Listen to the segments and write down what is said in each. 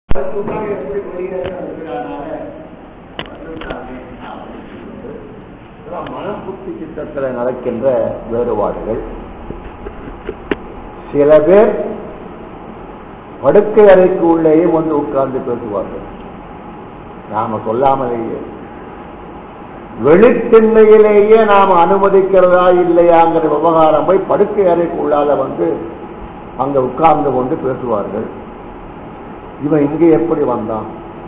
மனம் புத்தி சித்தத்தில் நடக்கின்ற வேறுபாடுகள் சில பேர் படுக்கை அறைக்கு உள்ளேயே வந்து உட்கார்ந்து பேசுவார்கள் நாம சொல்லாமலேயே வெளித்திண்மையிலேயே நாம் அனுமதிக்கிறதா இல்லையாங்கிற விவகாரம் போய் படுக்கை அறைக்கு உள்ளால வந்து அங்க உட்கார்ந்து கொண்டு பேசுவார்கள் இவன் இங்கே எப்படி வந்தான்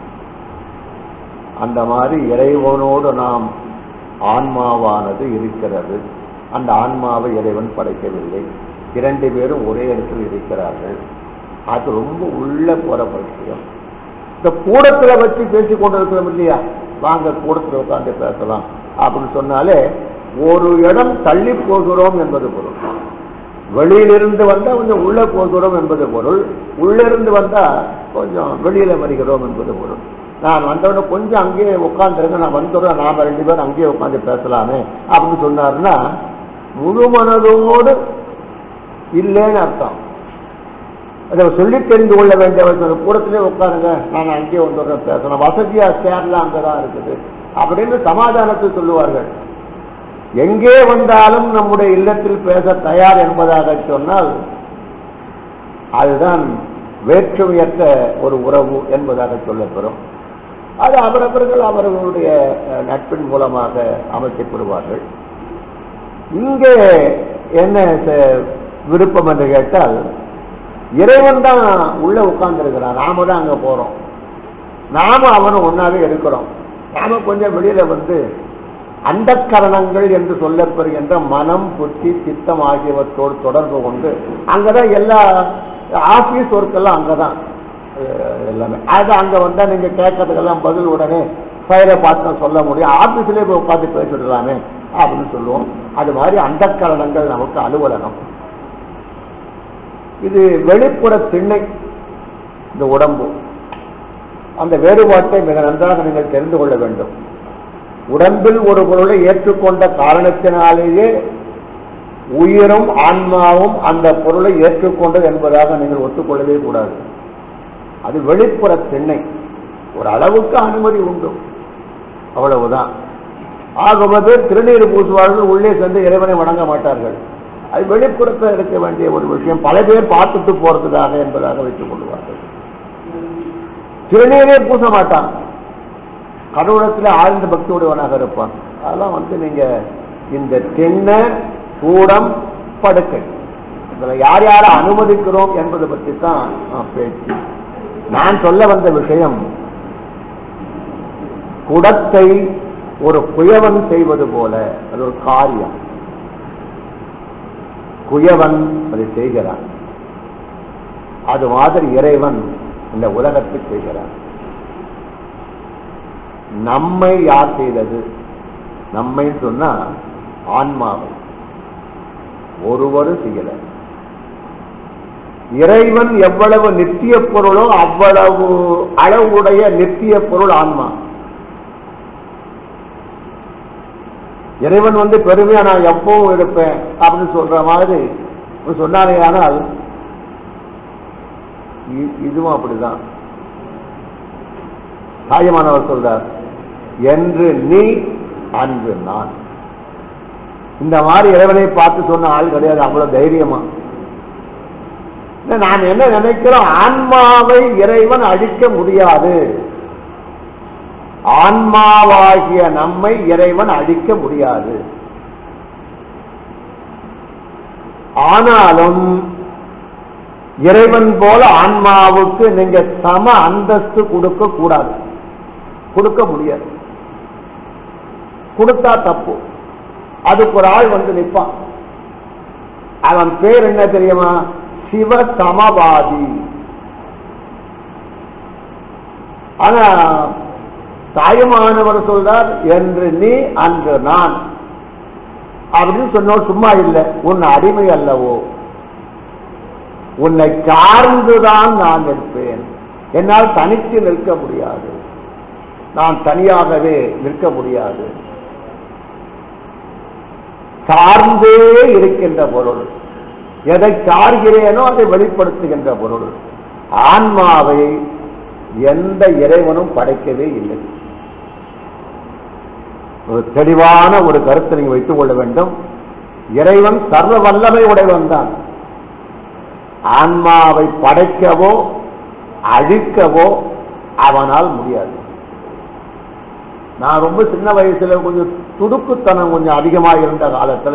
அந்த மாதிரி இறைவனோடு நாம் ஆன்மாவானது இருக்கிறது அந்த ஆன்மாவை இறைவன் படைக்கவில்லை இரண்டு பேரும் ஒரே இடத்தில் இருக்கிறார்கள் அது ரொம்ப உள்ள போற விஷயம் இந்த கூடத்துல வச்சு பேசிக் கொண்டிருக்கிறோம் இல்லையா வாங்க கூடத்துல உட்கார்ந்து பேசலாம் அப்படின்னு சொன்னாலே ஒரு இடம் தள்ளி போகிறோம் என்பது பொருள் வெளியிலிருந்து வந்தா கொஞ்சம் உள்ள போகிறோம் என்பது பொருள் உள்ளிருந்து வந்தா கொஞ்சம் வெளியில வருகிறோம் என்பது பொருள் நான் வந்தவுடனே கொஞ்சம் அங்கேயே உட்காந்துருங்க நான் வந்துடுறேன் நாம ரெண்டு பேரும் அங்கேயே உட்காந்து பேசலாமே அப்படின்னு சொன்னாருன்னா முழு மனதோடு இல்லைன்னு அர்த்தம் அதை சொல்லி தெரிந்து கொள்ள வேண்டிய அவசியம் கூடத்திலே உட்காருங்க நான் அங்கேயே வந்துடுறேன் பேசணும் வசதியா சேர்லாம் அங்கதான் இருக்குது அப்படின்னு சமாதானத்தை சொல்லுவார்கள் எங்கே வந்தாலும் நம்முடைய இல்லத்தில் பேச தயார் என்பதாக சொன்னால் அதுதான் வேற்றுமையற்ற ஒரு உறவு என்பதாக சொல்லப்பெறும் அது அவரவர்கள் அவர்களுடைய அஹ், நட்பின் மூலமாக அமைக்கப்படுவார்கள் இங்கே என்ன ச- விருப்பம் என்று கேட்டால் இறைவன் தான் உள்ள உட்கார்ந்துருக்கிறான் நாம தான் அங்க போறோம் நாம அவனும் ஒன்னாவே இருக்கிறோம் நாம கொஞ்சம் வெளியில வந்து அந்த கரணங்கள் என்று சொல்லப்பெறுகின்ற மனம் புத்தி சித்தம் ஆகியவற்றோடு தொடர்பு கொண்டு அங்கதான் எல்லா ஆபீஸ் ஒர்க் எல்லாம் அங்கதான் அஹ், எல்லாமே அது அங்க வந்தா நீங்க கேட்கறதுக்கெல்லாம் பதில் உடனே ஃபைலை பார்த்து சொல்ல முடியும் ஆபீஸ்லயே போய் உட்காந்து பேசிடலாமே அப்படின்னு சொல்லுவோம் அது மாதிரி அந்த கரணங்கள் நமக்கு அலுவலகம் இது வெளிப்புற திண்ணை இந்த உடம்பு அந்த வேறுபாட்டை மிக நன்றாக நீங்கள் தெரிந்து கொள்ள வேண்டும் உடம்பில் ஒரு பொருளை ஏற்றுக்கொண்ட காரணத்தினாலேயே உயிரும் ஆன்மாவும் அந்த பொருளை ஏற்றுக்கொண்டது என்பதாக நீங்கள் ஒத்துக்கொள்ளவே கூடாது அது வெளிப்புற திண்ணை ஒரு அளவுக்கு அனுமதி உண்டு அவ்வளவுதான் ஆகுவது திருநீர் பூசுவார்கள் உள்ளே சென்று இறைவனை வணங்க மாட்டார்கள் அது வெளிப்புறத்தில் இருக்க வேண்டிய ஒரு விஷயம் பல பேர் பார்த்துட்டு போறதுக்காக என்பதாக வைத்துக் கொள்வார்கள் திருநீரே பூச மாட்டான் கடவுளத்தில் ஆழ்ந்த பக்தியுடையவனாக இருப்பான் அதெல்லாம் வந்து நீங்க இந்த திண்ண கூடம் படுக்கை இதுல யார் யாரை அனுமதிக்கிறோம் என்பதை பற்றி தான் நான் பேச்சு நான் சொல்ல வந்த விஷயம் குடத்தை ஒரு குயவன் செய்வது போல அது ஒரு காரியம் குயவன் அதை செய்கிறான் அது மாதிரி இறைவன் இந்த உலகத்தை செய்கிறான் நம்மை யார் செய்தது நம்மை சொன்னா ஆன்மாவை ஒருவரும் செய்யல இறைவன் எவ்வளவு நித்திய பொருளோ அவ்வளவு அளவுடைய நித்திய பொருள் ஆன்மா இறைவன் வந்து பெருமையா நான் எப்பவும் இருப்பேன் அப்படின்னு சொல்ற மாதிரி சொன்னாரே ஆனால் இ- இதுவும் அப்படிதான் தாயமானவர் சொல்றார் என்று நீ அன்று நான் இந்த மாதிரி இறைவனை பார்த்து சொன்ன ஆள் கிடையாது அவ்வளவு தைரியமா இல்ல, நாம் என்ன நினைக்கிறோம் ஆன்மாவை இறைவன் அழிக்க முடியாது ஆன்மாவாகிய நம்மை இறைவன் அழிக்க முடியாது ஆனாலும் இறைவன் போல ஆன்மாவுக்கு நீங்க சம அந்தஸ்து கொடுக்க கூடாது கொடுக்க முடியாது கொடுத்தா தப்பு அதுக்கு ஒரு ஆள் வந்து நிற்பான் அவன் பேர் என்ன தெரியுமா சிவ சமவாதி ஆனா தாயுமானவர் சொல்றார் என்று நீ அன்று நான் அப்படின்னு சொன்னோம் சும்மா இல்லை உன் அடிமை அல்லவோ உன்னை சார்ந்துதான் நான் நிற்பேன் என்னால் தனித்து நிற்க முடியாது நான் தனியாகவே நிற்க முடியாது சார்ந்தே இருக்கின்ற பொருள் எதை சார்கிறேனோ அதை வெளிப்படுத்துகின்ற பொருள் ஆன்மாவை எந்த இறைவனும் படைக்கவே இல்லை ஒரு தெளிவான ஒரு கருத்தை நீங்க வைத்துக் கொள்ள வேண்டும் இறைவன் சர்வ வல்லமை உடையவன் தான் ஆன்மாவை படைக்கவோ அழிக்கவோ அவனால் முடியாது நான் ரொம்ப சின்ன வயசுல கொஞ்சம் துடுக்குத்தனம் கொஞ்சம் அதிகமாக இருந்த காலத்துல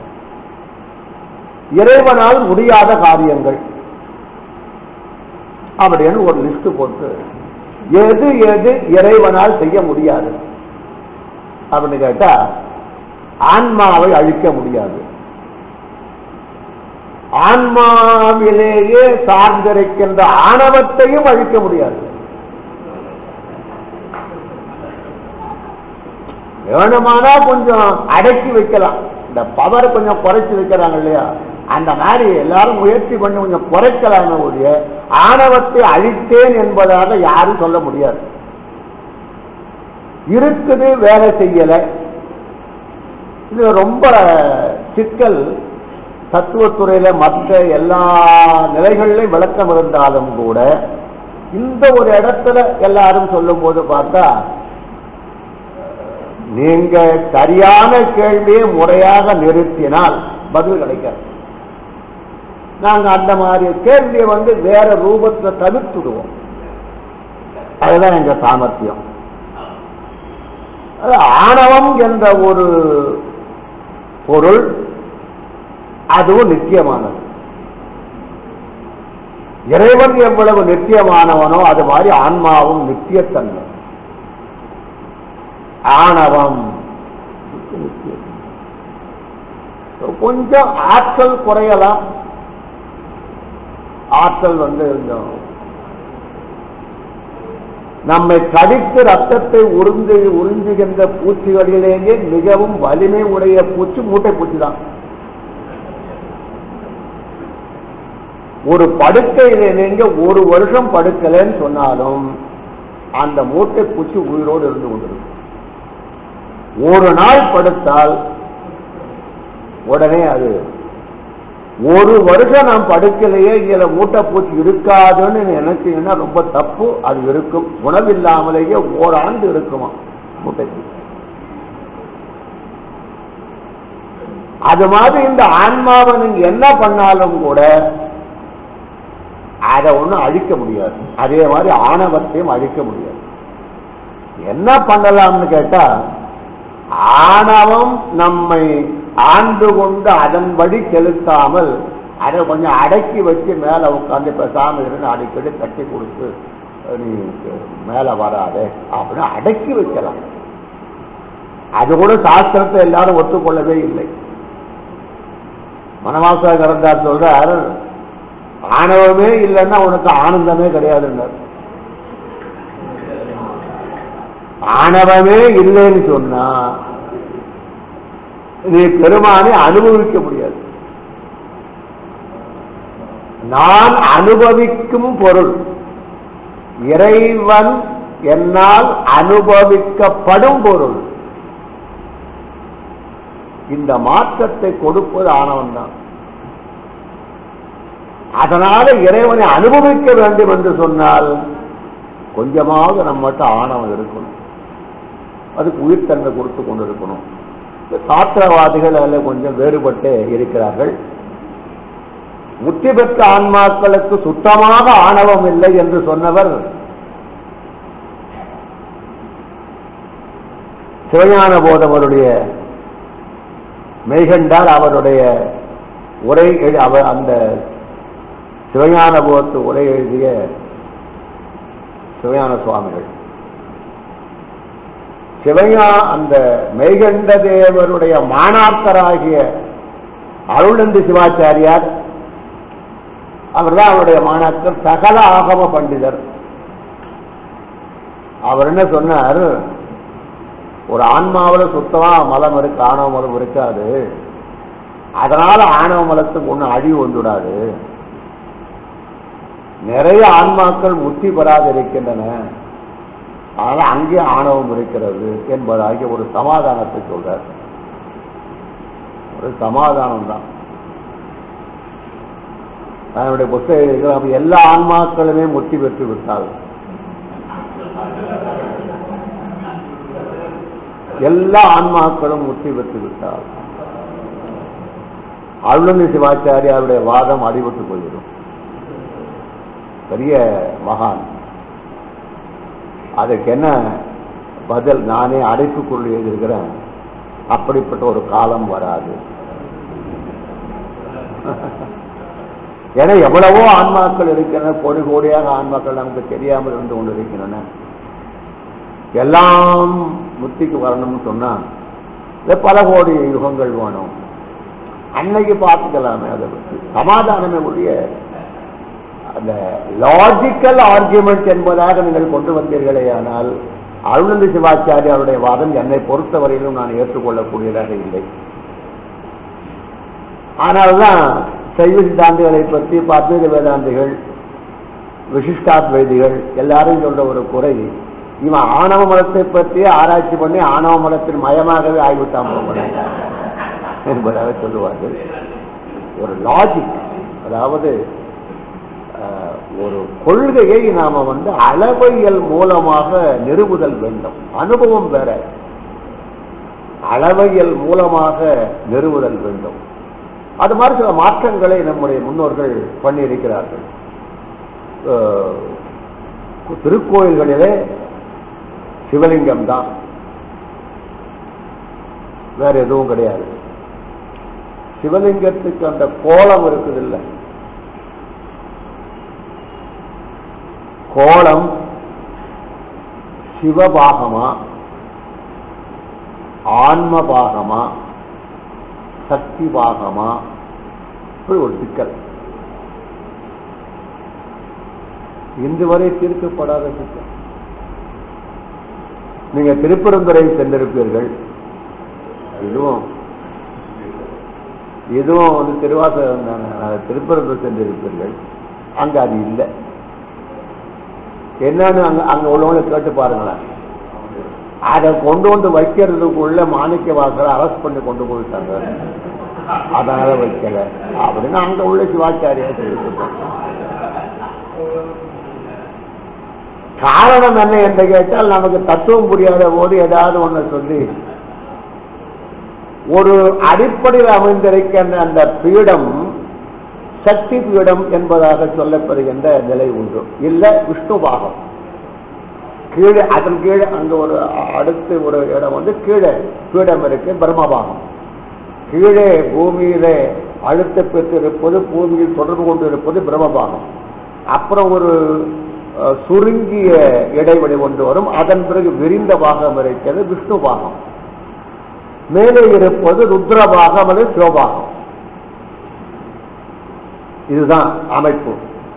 இறைவனால் முடியாத காரியங்கள் அப்படின்னு ஒரு லிஸ்ட் போட்டு எது எது இறைவனால் செய்ய முடியாது அப்படின்னு கேட்டா ஆன்மாவை அழிக்க முடியாது ஆன்மாவிலேயே சார்ந்திருக்கின்ற ஆணவத்தையும் அழிக்க முடியாது வேணுமானா கொஞ்சம் அடக்கி வைக்கலாம் இந்த பவர் கொஞ்சம் குறைச்சி வைக்கிறாங்க இல்லையா அந்த மாதிரி எல்லாரும் முயற்சி பண்ணி கொஞ்சம் குறைக்கலாமே ஒழிய ஆணவத்தை அழித்தேன் என்பதாக யாரும் சொல்ல முடியாது இருக்குது வேலை செய்யல இது ரொம்ப சிக்கல் தத்துவத்துறையில மற்ற எல்லா நிலைகளிலும் விளக்கம் இருந்தாலும் கூட இந்த ஒரு இடத்துல எல்லாரும் சொல்லும் போது பார்த்தா நீங்க சரியான கேள்வியை முறையாக நிறுத்தினால் பதில் கிடைக்காது நாங்க அந்த மாதிரி கேள்வியை வந்து வேற ரூபத்துல தவிர்த்துடுவோம் அதுதான் எங்க சாமர்த்தியம் அது ஆணவம் என்ற ஒரு பொருள் அதுவும் நித்தியமானது இறைவன் எவ்வளவு நித்தியமானவனோ அது மாதிரி ஆன்மாவும் நித்தியத்தன்மை ஆணவம் கொஞ்சம் ஆற்றல் குறையலாம் ஆற்றல் வந்து கொஞ்சம் நம்மை கடித்து ரத்தத்தை உறிஞ்சு உறிஞ்சுகின்ற பூச்சிகளிலேயே மிகவும் வலிமை உடைய பூச்சி மூட்டை பூச்சி தான் ஒரு படுக்கையில நீங்க ஒரு வருஷம் படுக்கலைன்னு சொன்னாலும் அந்த மூட்டை பூச்சி உயிரோடு இருந்து கொண்டிருக்கும் ஒரு நாள் படுத்தால் உடனே அது ஒரு வருஷம் நாம் படுக்கலையே இதுல மூட்டைப்பூச்சி இருக்காதுன்னு நினைச்சீங்கன்னா ரொம்ப தப்பு அது இருக்கும் உணவில்லாமலேயே ஓராண்டு இருக்குமா மூட்டைப்பூச்சி அது மாதிரி இந்த ஆன்மாவை நீங்க என்ன பண்ணாலும் கூட அதை ஒண்ணும் அழிக்க முடியாது அதே மாதிரி ஆணவத்தையும் அழிக்க முடியாது என்ன பண்ணலாம்னு கேட்டா ஆணவம் நம்மை ஆண்டு கொண்டு அதன்படி செலுத்தாமல் அதை கொஞ்சம் அடக்கி வச்சு மேல உட்காந்து பேசாம இருந்து அடிக்கடி தட்டி கொடுத்து நீ மேல வராதே அப்படின்னு அடக்கி வைக்கலாம் அது கூட சாஸ்திரத்தை எல்லாரும் ஒத்துக்கொள்ளவே இல்லை மனவாச கரந்தார் சொல்றார் ஆணவமே இல்லைன்னா உனக்கு ஆனந்தமே கிடையாதுன்னார் ஆணவமே இல்லைன்னு சொன்னா நீ பெருமானை அனுபவிக்க முடியாது நான் அனுபவிக்கும் பொருள் இறைவன் என்னால் அனுபவிக்கப்படும் பொருள் இந்த மாற்றத்தை கொடுப்பது ஆணவன் தான் அதனால இறைவனை அனுபவிக்க வேண்டும் என்று சொன்னால் கொஞ்சமாவது நம்மகிட்ட ஆணவம் இருக்கணும் அதுக்கு உயிர்த்தன்மை கொடுத்து கொண்டு இருக்கணும் சாத்திரவாதிகள் அதில் கொஞ்சம் வேறுபட்டு இருக்கிறார்கள் முத்தி பெற்ற ஆன்மாக்களுக்கு சுத்தமாக ஆணவம் இல்லை என்று சொன்னவர் சிவஞான போதவருடைய மெய்கண்டார் அவருடைய உரை எழு- அவர் அந்த சிவஞான போதத்து உரை எழுதிய சிவஞான சுவாமிகள் சிவஞா அந்த மெய்கண்ட தேவருடைய மாணாக்கராகிய அருளந்தி சிவாச்சாரியார் அவர்தான் அவருடைய மாணாக்கர் சகல ஆகம பண்டிதர் அவர் என்ன சொன்னார் ஒரு ஆன்மாவுல சுத்தமா மலம் இருக்கு ஆணவ மலம் இருக்காது அதனால ஆணவ மலத்துக்கு ஒண்ணும் அழிவு வந்துடாது நிறைய ஆன்மாக்கள் முத்தி பெறாது இருக்கின்றன அதனால அங்கே ஆணவம் இருக்கிறது என்பதாகிய ஒரு சமாதானத்தை சொல்றார் ஒரு சமாதானம் தான் அதனுடைய புத்தகம் எல்லா ஆன்மாக்களுமே முத்தி பெற்று விட்டால் எல்லா ஆன்மாக்களும் முத்தி பெற்று விட்டார் அருணந்தி சிவாச்சாரியாருடைய வாதம் அடிபட்டு போயிடும் பெரிய மகான் அதுக்கு என்ன பதில் நானே அடைப்புக்குள் எழுதியிருக்கிறேன் அப்படிப்பட்ட ஒரு காலம் வராது ஏன்னா எவ்வளவோ ஆன்மாக்கள் இருக்கின்றன கோடி கோடியாக ஆன்மாக்கள் நமக்கு தெரியாமல் இருந்து கொண்டு இருக்கின்றன எல்லாம் முத்திக்கு வரணும்னு சொன்னா இந்த பல கோடி யுகங்கள் வேணும் அன்னைக்கு பார்த்துக்கலாமே அதை பற்றி சமாதானமே ஒழிய அந்த லாஜிக்கல் ஆர்கியூமெண்ட் என்பதாக நீங்கள் கொண்டு வந்தீர்களே ஆனால் அருணந்தி சிவாச்சாரியாருடைய வாதம் என்னை பொறுத்தவரையிலும் நான் ஏற்றுக்கொள்ளக்கூடியதாக இல்லை ஆனால்தான் சைவ சித்தாந்திகளை பற்றி பத்மீத வேதாந்திகள் விசிஷ்டாத்வைதிகள் எல்லாரும் சொல்ற ஒரு குறை இவன் ஆணவ மலத்தை பற்றி ஆராய்ச்சி பண்ணி ஆணவ மலத்தின் மயமாகவே ஆய்விட்டான் போகிறான் என்பதாக சொல்லுவார்கள் ஒரு லாஜிக் அதாவது அஹ், ஒரு கொள்கையை நாம வந்து அளவையல் மூலமாக நிறுவுதல் வேண்டும் அனுபவம் வேற அளவையல் மூலமாக நிறுவுதல் வேண்டும் அது மாதிரி சில மாற்றங்களை நம்முடைய முன்னோர்கள் பண்ணியிருக்கிறார்கள் அஹ், திருக்கோயில்களிலே சிவலிங்கம் தான் வேற எதுவும் கிடையாது சிவலிங்கத்துக்கு அந்த கோலம் இருக்குது இல்ல கோலம் சிவபாகமா ஆன்ம பாகமா சக்தி பாகமா இப்படி ஒரு சிக்கல் இன்று வரை தீர்க்கப்படாத சிக்கல் நீங்க திருப்பரந்துரை சென்றிருப்பீர்கள் இதுவும் இதுவும் வந்து திருவாசகம் தானே. அது திருப்பரந்தூர் சென்றிருப்பீர்கள் அங்க அது இல்லை என்னன்னு அங்க அங்க உள்ளவங்களை கேட்டு பாருங்களேன் அதை கொண்டு வந்து வைக்கிறதுக்குள்ள மாணிக்க வாசலை அரெஸ்ட் பண்ணி கொண்டு போயிட்டாங்க அதனால வைக்கல அப்படின்னு அங்க உள்ள சிவாச்சாரியா சொல்லியிருக்கோம் காரணம் என்ன என்று கேட்டால் நமக்கு தத்துவம் புரியாத போது ஏதாவது ஒண்ணு சொல்லி ஒரு அடிப்படையில் அமைந்திருக்கின்ற அந்த பீடம் சக்தி பீடம் என்பதாக சொல்லப்படுகின்ற நிலை உண்டு இல்ல விஷ்ணு பாகம் கீழே அதன் கீழே அங்க ஒரு அடுத்து ஒரு இடம் வந்து கீழே பீடம் இருக்கு பிரம்மபாகம் கீழே பூமியிலே அழுத்த பெற்று இருப்பது பூமியில் தொடர்பு கொண்டு இருப்பது பிரம்மபாகம் அப்புறம் ஒரு அஹ், சுருங்கிய இடைவெளி ஒன்று வரும் அதன் பிறகு விரிந்த பாகம் இருக்கிறது விஷ்ணு பாகம் மேலே இருப்பது ருத்ரபாகம் அல்லது சிவபாகம் இதுதான் அமைப்பு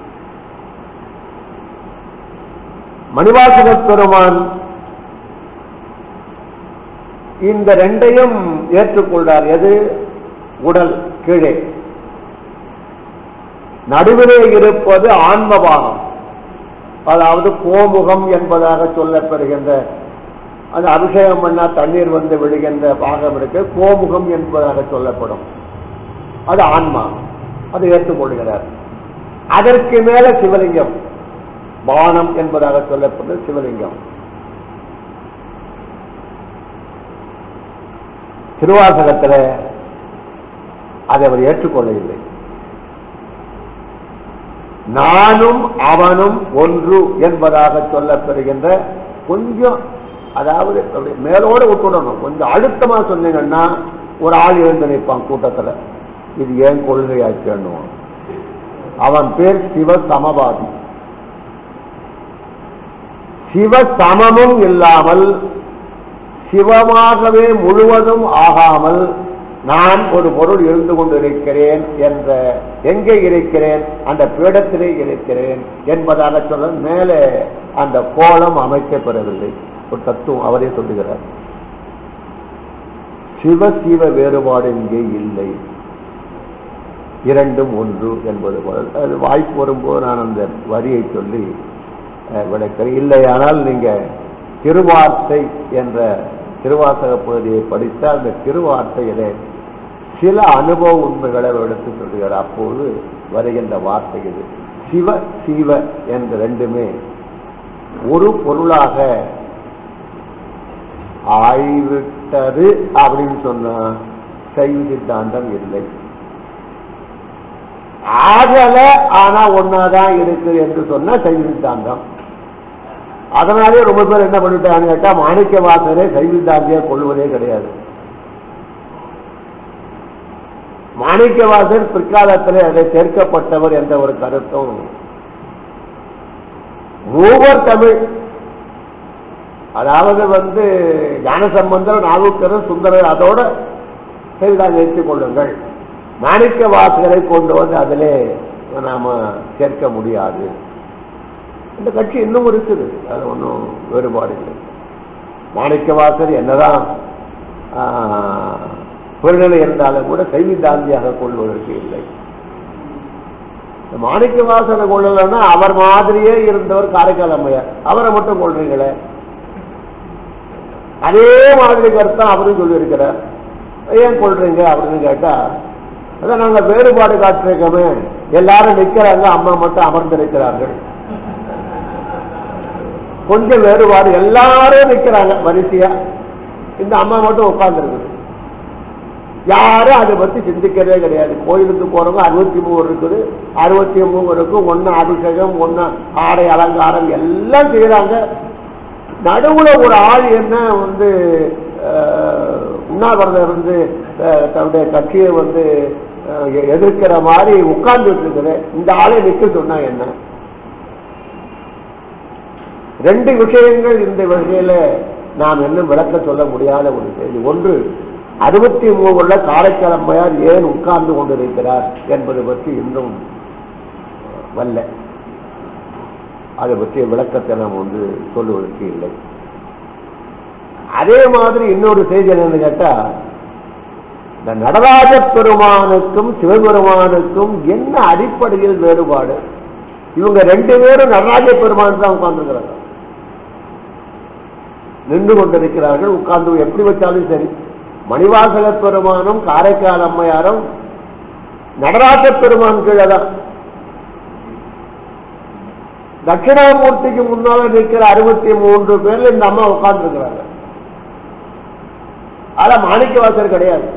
மணிவாசக பெருமான் இந்த ரெண்டையும் ஏற்றுக்கொள்றார் எது உடல் கீழே நடுவிலே இருப்பது ஆன்மபாகம் அதாவது கோமுகம் என்பதாக சொல்லப்பெறுகின்ற அது அபிஷேகம் பண்ணா தண்ணீர் வந்து விடுகின்ற பாகம் இருக்கு கோமுகம் என்பதாக சொல்லப்படும் அது ஆன்மா அதை ஏற்றுக்கொள்கிறார் அதற்கு மேல சிவலிங்கம் பானம் என்பதாக சொல்லப்படுது சிவலிங்கம் திருவாசகத்தில் அதை அவர் ஏற்றுக்கொள்ளவில்லை நானும் அவனும் ஒன்று என்பதாக சொல்லப்பெறுகின்ற கொஞ்சம் அதாவது அப்படி மேலோட விட்டுடணும் கொஞ்சம் அழுத்தமா சொன்னீங்கன்னா ஒரு ஆள் எழுந்து நிற்பான் கூட்டத்துல இது ஏன் கொள்கையாச்சுன்னு அவன் பேர் சிவ சமவாதி சிவ சமமும் இல்லாமல் சிவமாகவே முழுவதும் ஆகாமல் நான் ஒரு பொருள் இருந்து கொண்டிருக்கிறேன் என்ற எங்கே இருக்கிறேன் அந்த பீடத்திலே இருக்கிறேன் என்பதாக சொல்ல மேலே அந்த கோலம் அமைக்கப்பெறவில்லை ஒரு தத்துவம் அவரே சொல்லுகிறார் சிவ சிவ வேறுபாடு இங்கே இல்லை இரண்டும் ஒன்று என்பது போல அது வாய்ப்பு வரும்போது நான் அந்த வரியை சொல்லி அஹ், விளக்கிறேன் இல்லையானால் நீங்க திருவார்த்தை என்ற திருவாசக பகுதியை படித்தால் அந்த திருவார்த்தையிலே சில அனுபவ உண்மைகளை அவர் எடுத்து சொல்லுகிறார் அப்போது வருகின்ற வார்த்தை இது சிவ சிவ என்ற ரெண்டுமே ஒரு பொருளாக ஆய்விட்டது அப்படின்னு சொன்னா சைவ சித்தாந்தம் இல்லை ஆகல ஆனா ஒன்னாதான் இருக்கு என்று சொன்னா சைவ சித்தாந்தம் அதனாலே ரொம்ப பேர் என்ன பண்ணிட்டாங்கன்னு கேட்டா மாணிக்க வாசகரே சைவ சித்தாந்தியா கொள்வதே கிடையாது மாணிக்கவாசர் பிற்காலத்தில் அதை சேர்க்கப்பட்டவர் என்ற ஒரு கருத்தும் மூவர் தமிழ் அதாவது வந்து ஞானசம்பந்தர் நாவுக்கரர் சுந்தரர் அதோட செய்தால் நிறுத்திக் கொள்ளுங்கள் மாணிக்க வாசகரை கொண்டு வந்து அதிலே நாம சேர்க்க முடியாது இந்த கட்சி இன்னும் இருக்குது அது ஒன்றும் வேறுபாடு இல்லை மாணிக்க வாசகர் என்னதான் ஆஹ், பெருநிலை இருந்தாலும் கூட கைவித்தாந்தியாக கொள்வதற்கு இல்லை இந்த மாணிக்க வாசனை கொள்ளலன்னா அவர் மாதிரியே இருந்தவர் காரைக்கால் அம்மையார் அவரை மட்டும் கொள்றீங்களே அதே மாதிரி கருத்தான் அவரும் சொல்லியிருக்கிறார் ஏன் கொள்றீங்க அப்படின்னு கேட்டா அதான் நாங்க வேறுபாடு காட்டிருக்கோமே எல்லாரும் நிக்கிறாங்க அம்மா மட்டும் அமர்ந்திருக்கிறார்கள் கொஞ்சம் வேறுபாடு எல்லாரும் நிக்கிறாங்க வரிசையா இந்த அம்மா மட்டும் உட்கார்ந்துருக்குது யாரும் அதை பத்தி சிந்திக்கிறதே கிடையாது கோயிலுக்கு போறவங்க அறுபத்தி மூணு இருக்குது அறுபத்தி மூணு இருக்கும் ஒன்னு அபிஷேகம் ஒன்னு ஆடை அலங்காரம் எல்லாம் செய்யறாங்க நடுவுல ஒரு ஆள் என்ன வந்து அஹ், உண்ணாவிரதம் இருந்து அஹ், தன்னுடைய கட்சியை வந்து அஹ், எ- எதிர்க்கிற மாதிரி உட்கார்ந்துட்டு இருக்குது இந்த ஆளை நிக்க சொன்னா என்ன ரெண்டு விஷயங்கள் இந்த வகையில நாம் இன்னும் விளக்க சொல்ல முடியாத ஒரு செய்தி ஒன்று அறுபத்தி மூணுல காரைக்கிழமையார் ஏன் உட்கார்ந்து கொண்டிருக்கிறார் என்பது பற்றி இன்னும் வல்ல அதை பற்றிய விளக்கத்தை நாம் வந்து சொல்லுவதற்கு இல்லை அதே மாதிரி இன்னொரு செய்தி என்னன்னு கேட்டா இந்த நடராஜ பெருமானுக்கும் சிவபெருமானுக்கும் என்ன அடிப்படையில் வேறுபாடு இவங்க ரெண்டு பேரும் நடராஜ பெருமான் தான் உட்கார்ந்துருக்கிறாங்க நின்று கொண்டிருக்கிறார்கள் உட்கார்ந்து எப்படி வச்சாலும் சரி மணிவாசக பெருமானும் காரைக்கால் அம்மையாரும் நடராஜ பெருமான் கீழே தான் தட்சிணாமூர்த்திக்கு முன்னால நிற்கிற அறுபத்தி மூன்று பேர்ல இந்த அம்மா உட்கார்ந்து இருக்கிறாங்க ஆனா மாணிக்கவாசர் கிடையாது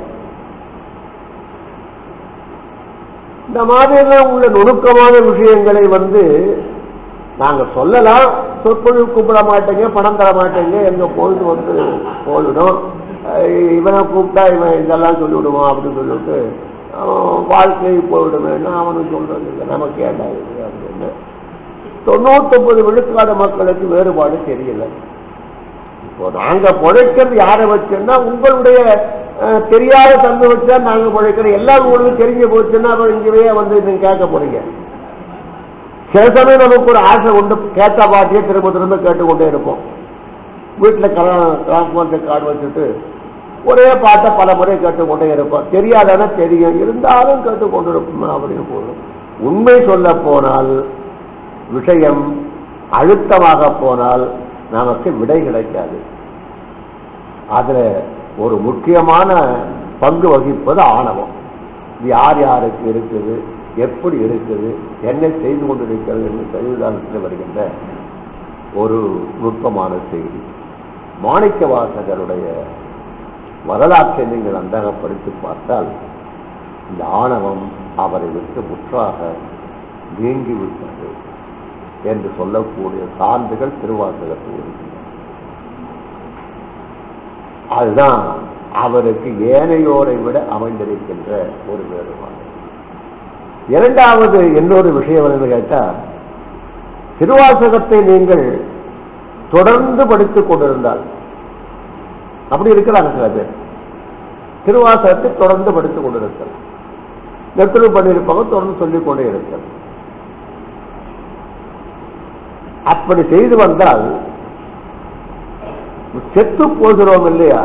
இந்த மாதிரிலாம் உள்ள நுணுக்கமான விஷயங்களை வந்து நாங்க சொல்லலாம் சொற்பொழிவு கூப்பிட மாட்டேங்க பணம் தர மாட்டேங்க எங்க பொழுது வந்து போயிடும் அஹ் இவனை கூப்பிட்டா இவன் இதெல்லாம் சொல்லிவிடுவான் அப்படின்னு சொல்லிவிட்டு அவன் வாழ்க்கை போயிடுவேன்னா அவனுக்கு சொல்றது இல்லை நமக்கு ஏண்டா இது அப்படின்னு தொண்ணூத்தொன்பது விழுக்காடு மக்களுக்கு வேறுபாடு தெரியல இப்போ நாங்க பிழைக்கிறது யாரை வச்சோம்னா உங்களுடைய அஹ், தெரியாத தன்மை வச்சா நாங்க பிழைக்கிறோம் எல்லாம் உங்களுக்கு தெரிஞ்சு போச்சுன்னா அப்புறம் இங்கேயே வந்து நீங்க கேட்க போறீங்க சில சமயம் நமக்கு ஒரு ஆசை உண்டு கேட்ட பாட்டியே திரும்ப திரும்ப கேட்டுக்கொண்டே இருப்போம் வீட்டில் டிரான்ஸ்போர்ட் கார்டு வச்சுட்டு ஒரே பாட்டை பல முறை கேட்டுக்கொண்டே இருப்போம் தெரியாதானே தெரியும் இருந்தாலும் கேட்டுக்கொண்டு இருப்போம் அப்படின்னு போதும் உண்மை சொல்ல போனால் விஷயம் அழுத்தமாக போனால் நமக்கு விடை கிடைக்காது அதுல ஒரு முக்கியமான பங்கு வகிப்பது ஆணவம் இது யார் யாருக்கு இருக்குது எப்படி இருக்குது என்ன செய்து கொண்டிருக்கிறது என்று தெளிவுதானத்தில் வருகின்ற ஒரு நுட்பமான செய்தி மாணிக்க வாசகருடைய வரலாற்றை நீங்கள் அந்தக படித்து பார்த்தால் இந்த ஆணவம் அவரை விட்டு முற்றாக நீங்கிவிட்டது என்று சொல்லக்கூடிய சான்றுகள் திருவாசகத்தில் இருக்கின்றன அதுதான் அவருக்கு ஏனையோரை விட அமைந்திருக்கின்ற ஒரு வேறுபாடு இரண்டாவது இன்னொரு விஷயம் என்னன்னு கேட்டா திருவாசகத்தை நீங்கள் தொடர்ந்து படித்துக் கொண்டிருந்தால் அப்படி இருக்கிறாங்க சில பேர் திருவாசகத்தை தொடர்ந்து படித்துக் கொண்டிருக்கிறார் நெற்றுள் பண்ணியிருப்பாங்க தொடர்ந்து சொல்லிக் கொண்டே இருக்கிறார் அப்படி செய்து வந்தால் செத்து போகிறோம் இல்லையா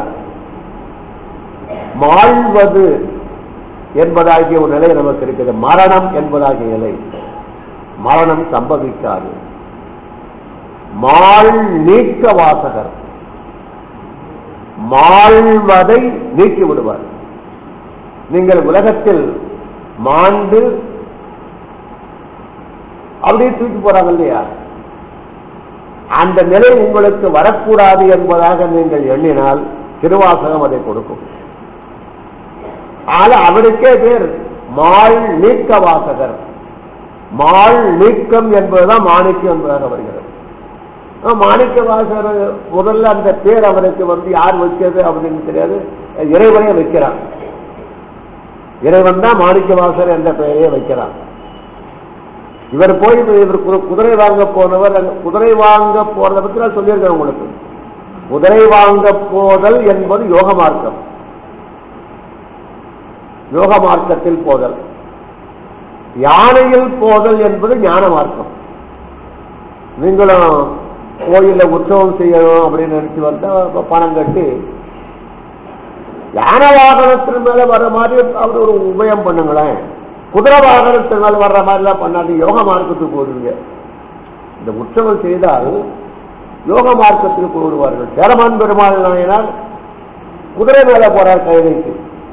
மாழ்வது என்பதாகிய ஒரு நிலை நமக்கு இருக்குது மரணம் என்பதாகிய நிலை மரணம் சம்பவிக்காது மாள் நீக்க வாசகர் மாழ்வதை நீக்கி விடுவார் நீங்கள் உலகத்தில் மாண்டு அப்படியே தூக்கி போறாங்க இல்லையா அந்த நிலை உங்களுக்கு வரக்கூடாது என்பதாக நீங்கள் எண்ணினால் திருவாசகம் அதை கொடுக்கும் ஆனா அவருக்கே பேர் மாள் நீக்க வாசகர் மாள் நீக்கம் என்பதுதான் மாணிக்கம் என்பதாக வருகிறது ஆஹ் மாணிக்க வாசகர் முதல்ல அந்த பேர் அவருக்கு வந்து யார் வச்சது அப்படின்னு தெரியாது இறைவனே வைக்கிறான் இறைவன் தான் மாணிக்க வாசகர் என்ற பெயரையே வைக்கிறான் இவர் போய் இவர் கு- குதிரை வாங்க போனவர் அங்க குதிரை வாங்க போறதை பத்தி நான் சொல்லியிருக்கேன் உங்களுக்கு குதிரை வாங்க போதல் என்பது யோக மார்க்கம் யோக மார்க்கத்தில் போதல் யானையில் போதல் என்பது ஞான மார்க்கம் நீங்களும் கோயில்ல உற்சவம் செய்யணும் அப்படின்னு நினைச்சு வந்தா ப- பணம் கட்டி யானை வாகனத்தின் மேல வர்ற மாதிரி அவர் ஒரு உபயம் பண்ணுங்களேன் குதிரை வாகனத்தின் மேல வர்ற மாதிரிலாம் பண்ணாது யோக மார்க்கத்துக்கு போடுவீங்க இந்த உற்சவம் செய்தால் யோக மார்க்கத்துக்கு போடுவார்கள் சேரமான் பெருமாள் நாயனார் குதிரை மேல போறார் கைதைக்கு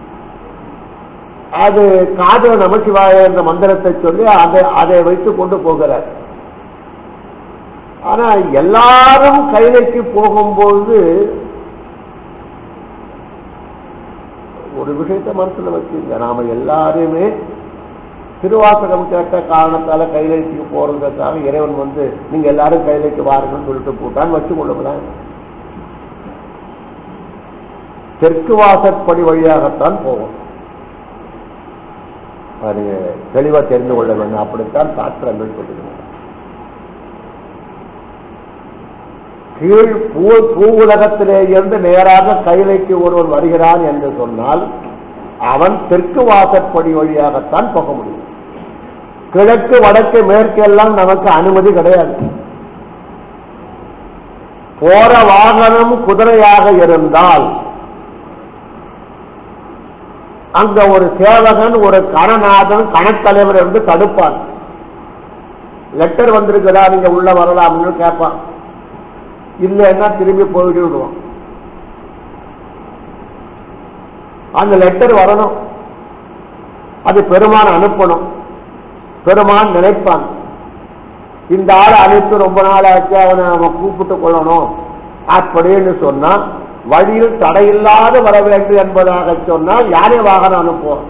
அது காதல நமச்சிவாய என்ற மந்திரத்தை சொல்லி அதை அதை வைத்துக் கொண்டு போகிறார் ஆனா எல்லாரும் கைதைக்கு போகும்போது ஒரு விஷயத்தை மனசுல வச்சுங்க நாம எல்லாருமே திருவாசகம் கேட்ட காரணத்தால கைலைக்கு போறதுக்காக இறைவன் வந்து நீங்க எல்லாரும் கைலைக்கு வாருங்கன்னு சொல்லிட்டு போட்டான்னு வச்சு கொள்ளுங்களேன் தெற்கு வாசற்படி வழியாகத்தான் போவோம் அது தெளிவா தெரிந்து கொள்ள வேண்டும் அப்படித்தான் சாஸ்திரங்கள் சொல்லுகிறது கீழ் பூ பூ உலகத்திலே இருந்து நேராக கைலைக்கு ஒருவன் வருகிறான் என்று சொன்னால் அவன் தெற்கு வாசற்படி வழியாகத்தான் போக முடியும் கிழக்கு வடக்கு மேற்கு எல்லாம் நமக்கு அனுமதி கிடையாது போற வாகனம் குதிரையாக இருந்தால் அங்க ஒரு சேவகன் ஒரு கணநாதன் கணத்தலைவர் இருந்து தடுப்பான் லெட்டர் வந்திருக்குதா நீங்க உள்ள வரலாம்னு கேட்பான் இல்லைன்னா திரும்பி போயிட்டு விடுவான் அந்த லெட்டர் வரணும் அது பெருமான் அனுப்பணும் பெருமான் நினைப்பான் இந்த ஆளை அனுப்பி ரொம்ப நாள் ஆச்சு அவனை நம்ம கூப்பிட்டு கொள்ளணும் அப்படின்னு சொன்னா வழியில் தடையில்லாது வர வேண்டும் என்பதாக சொன்னால் யாரே வாகனம் அனுப்புவோம்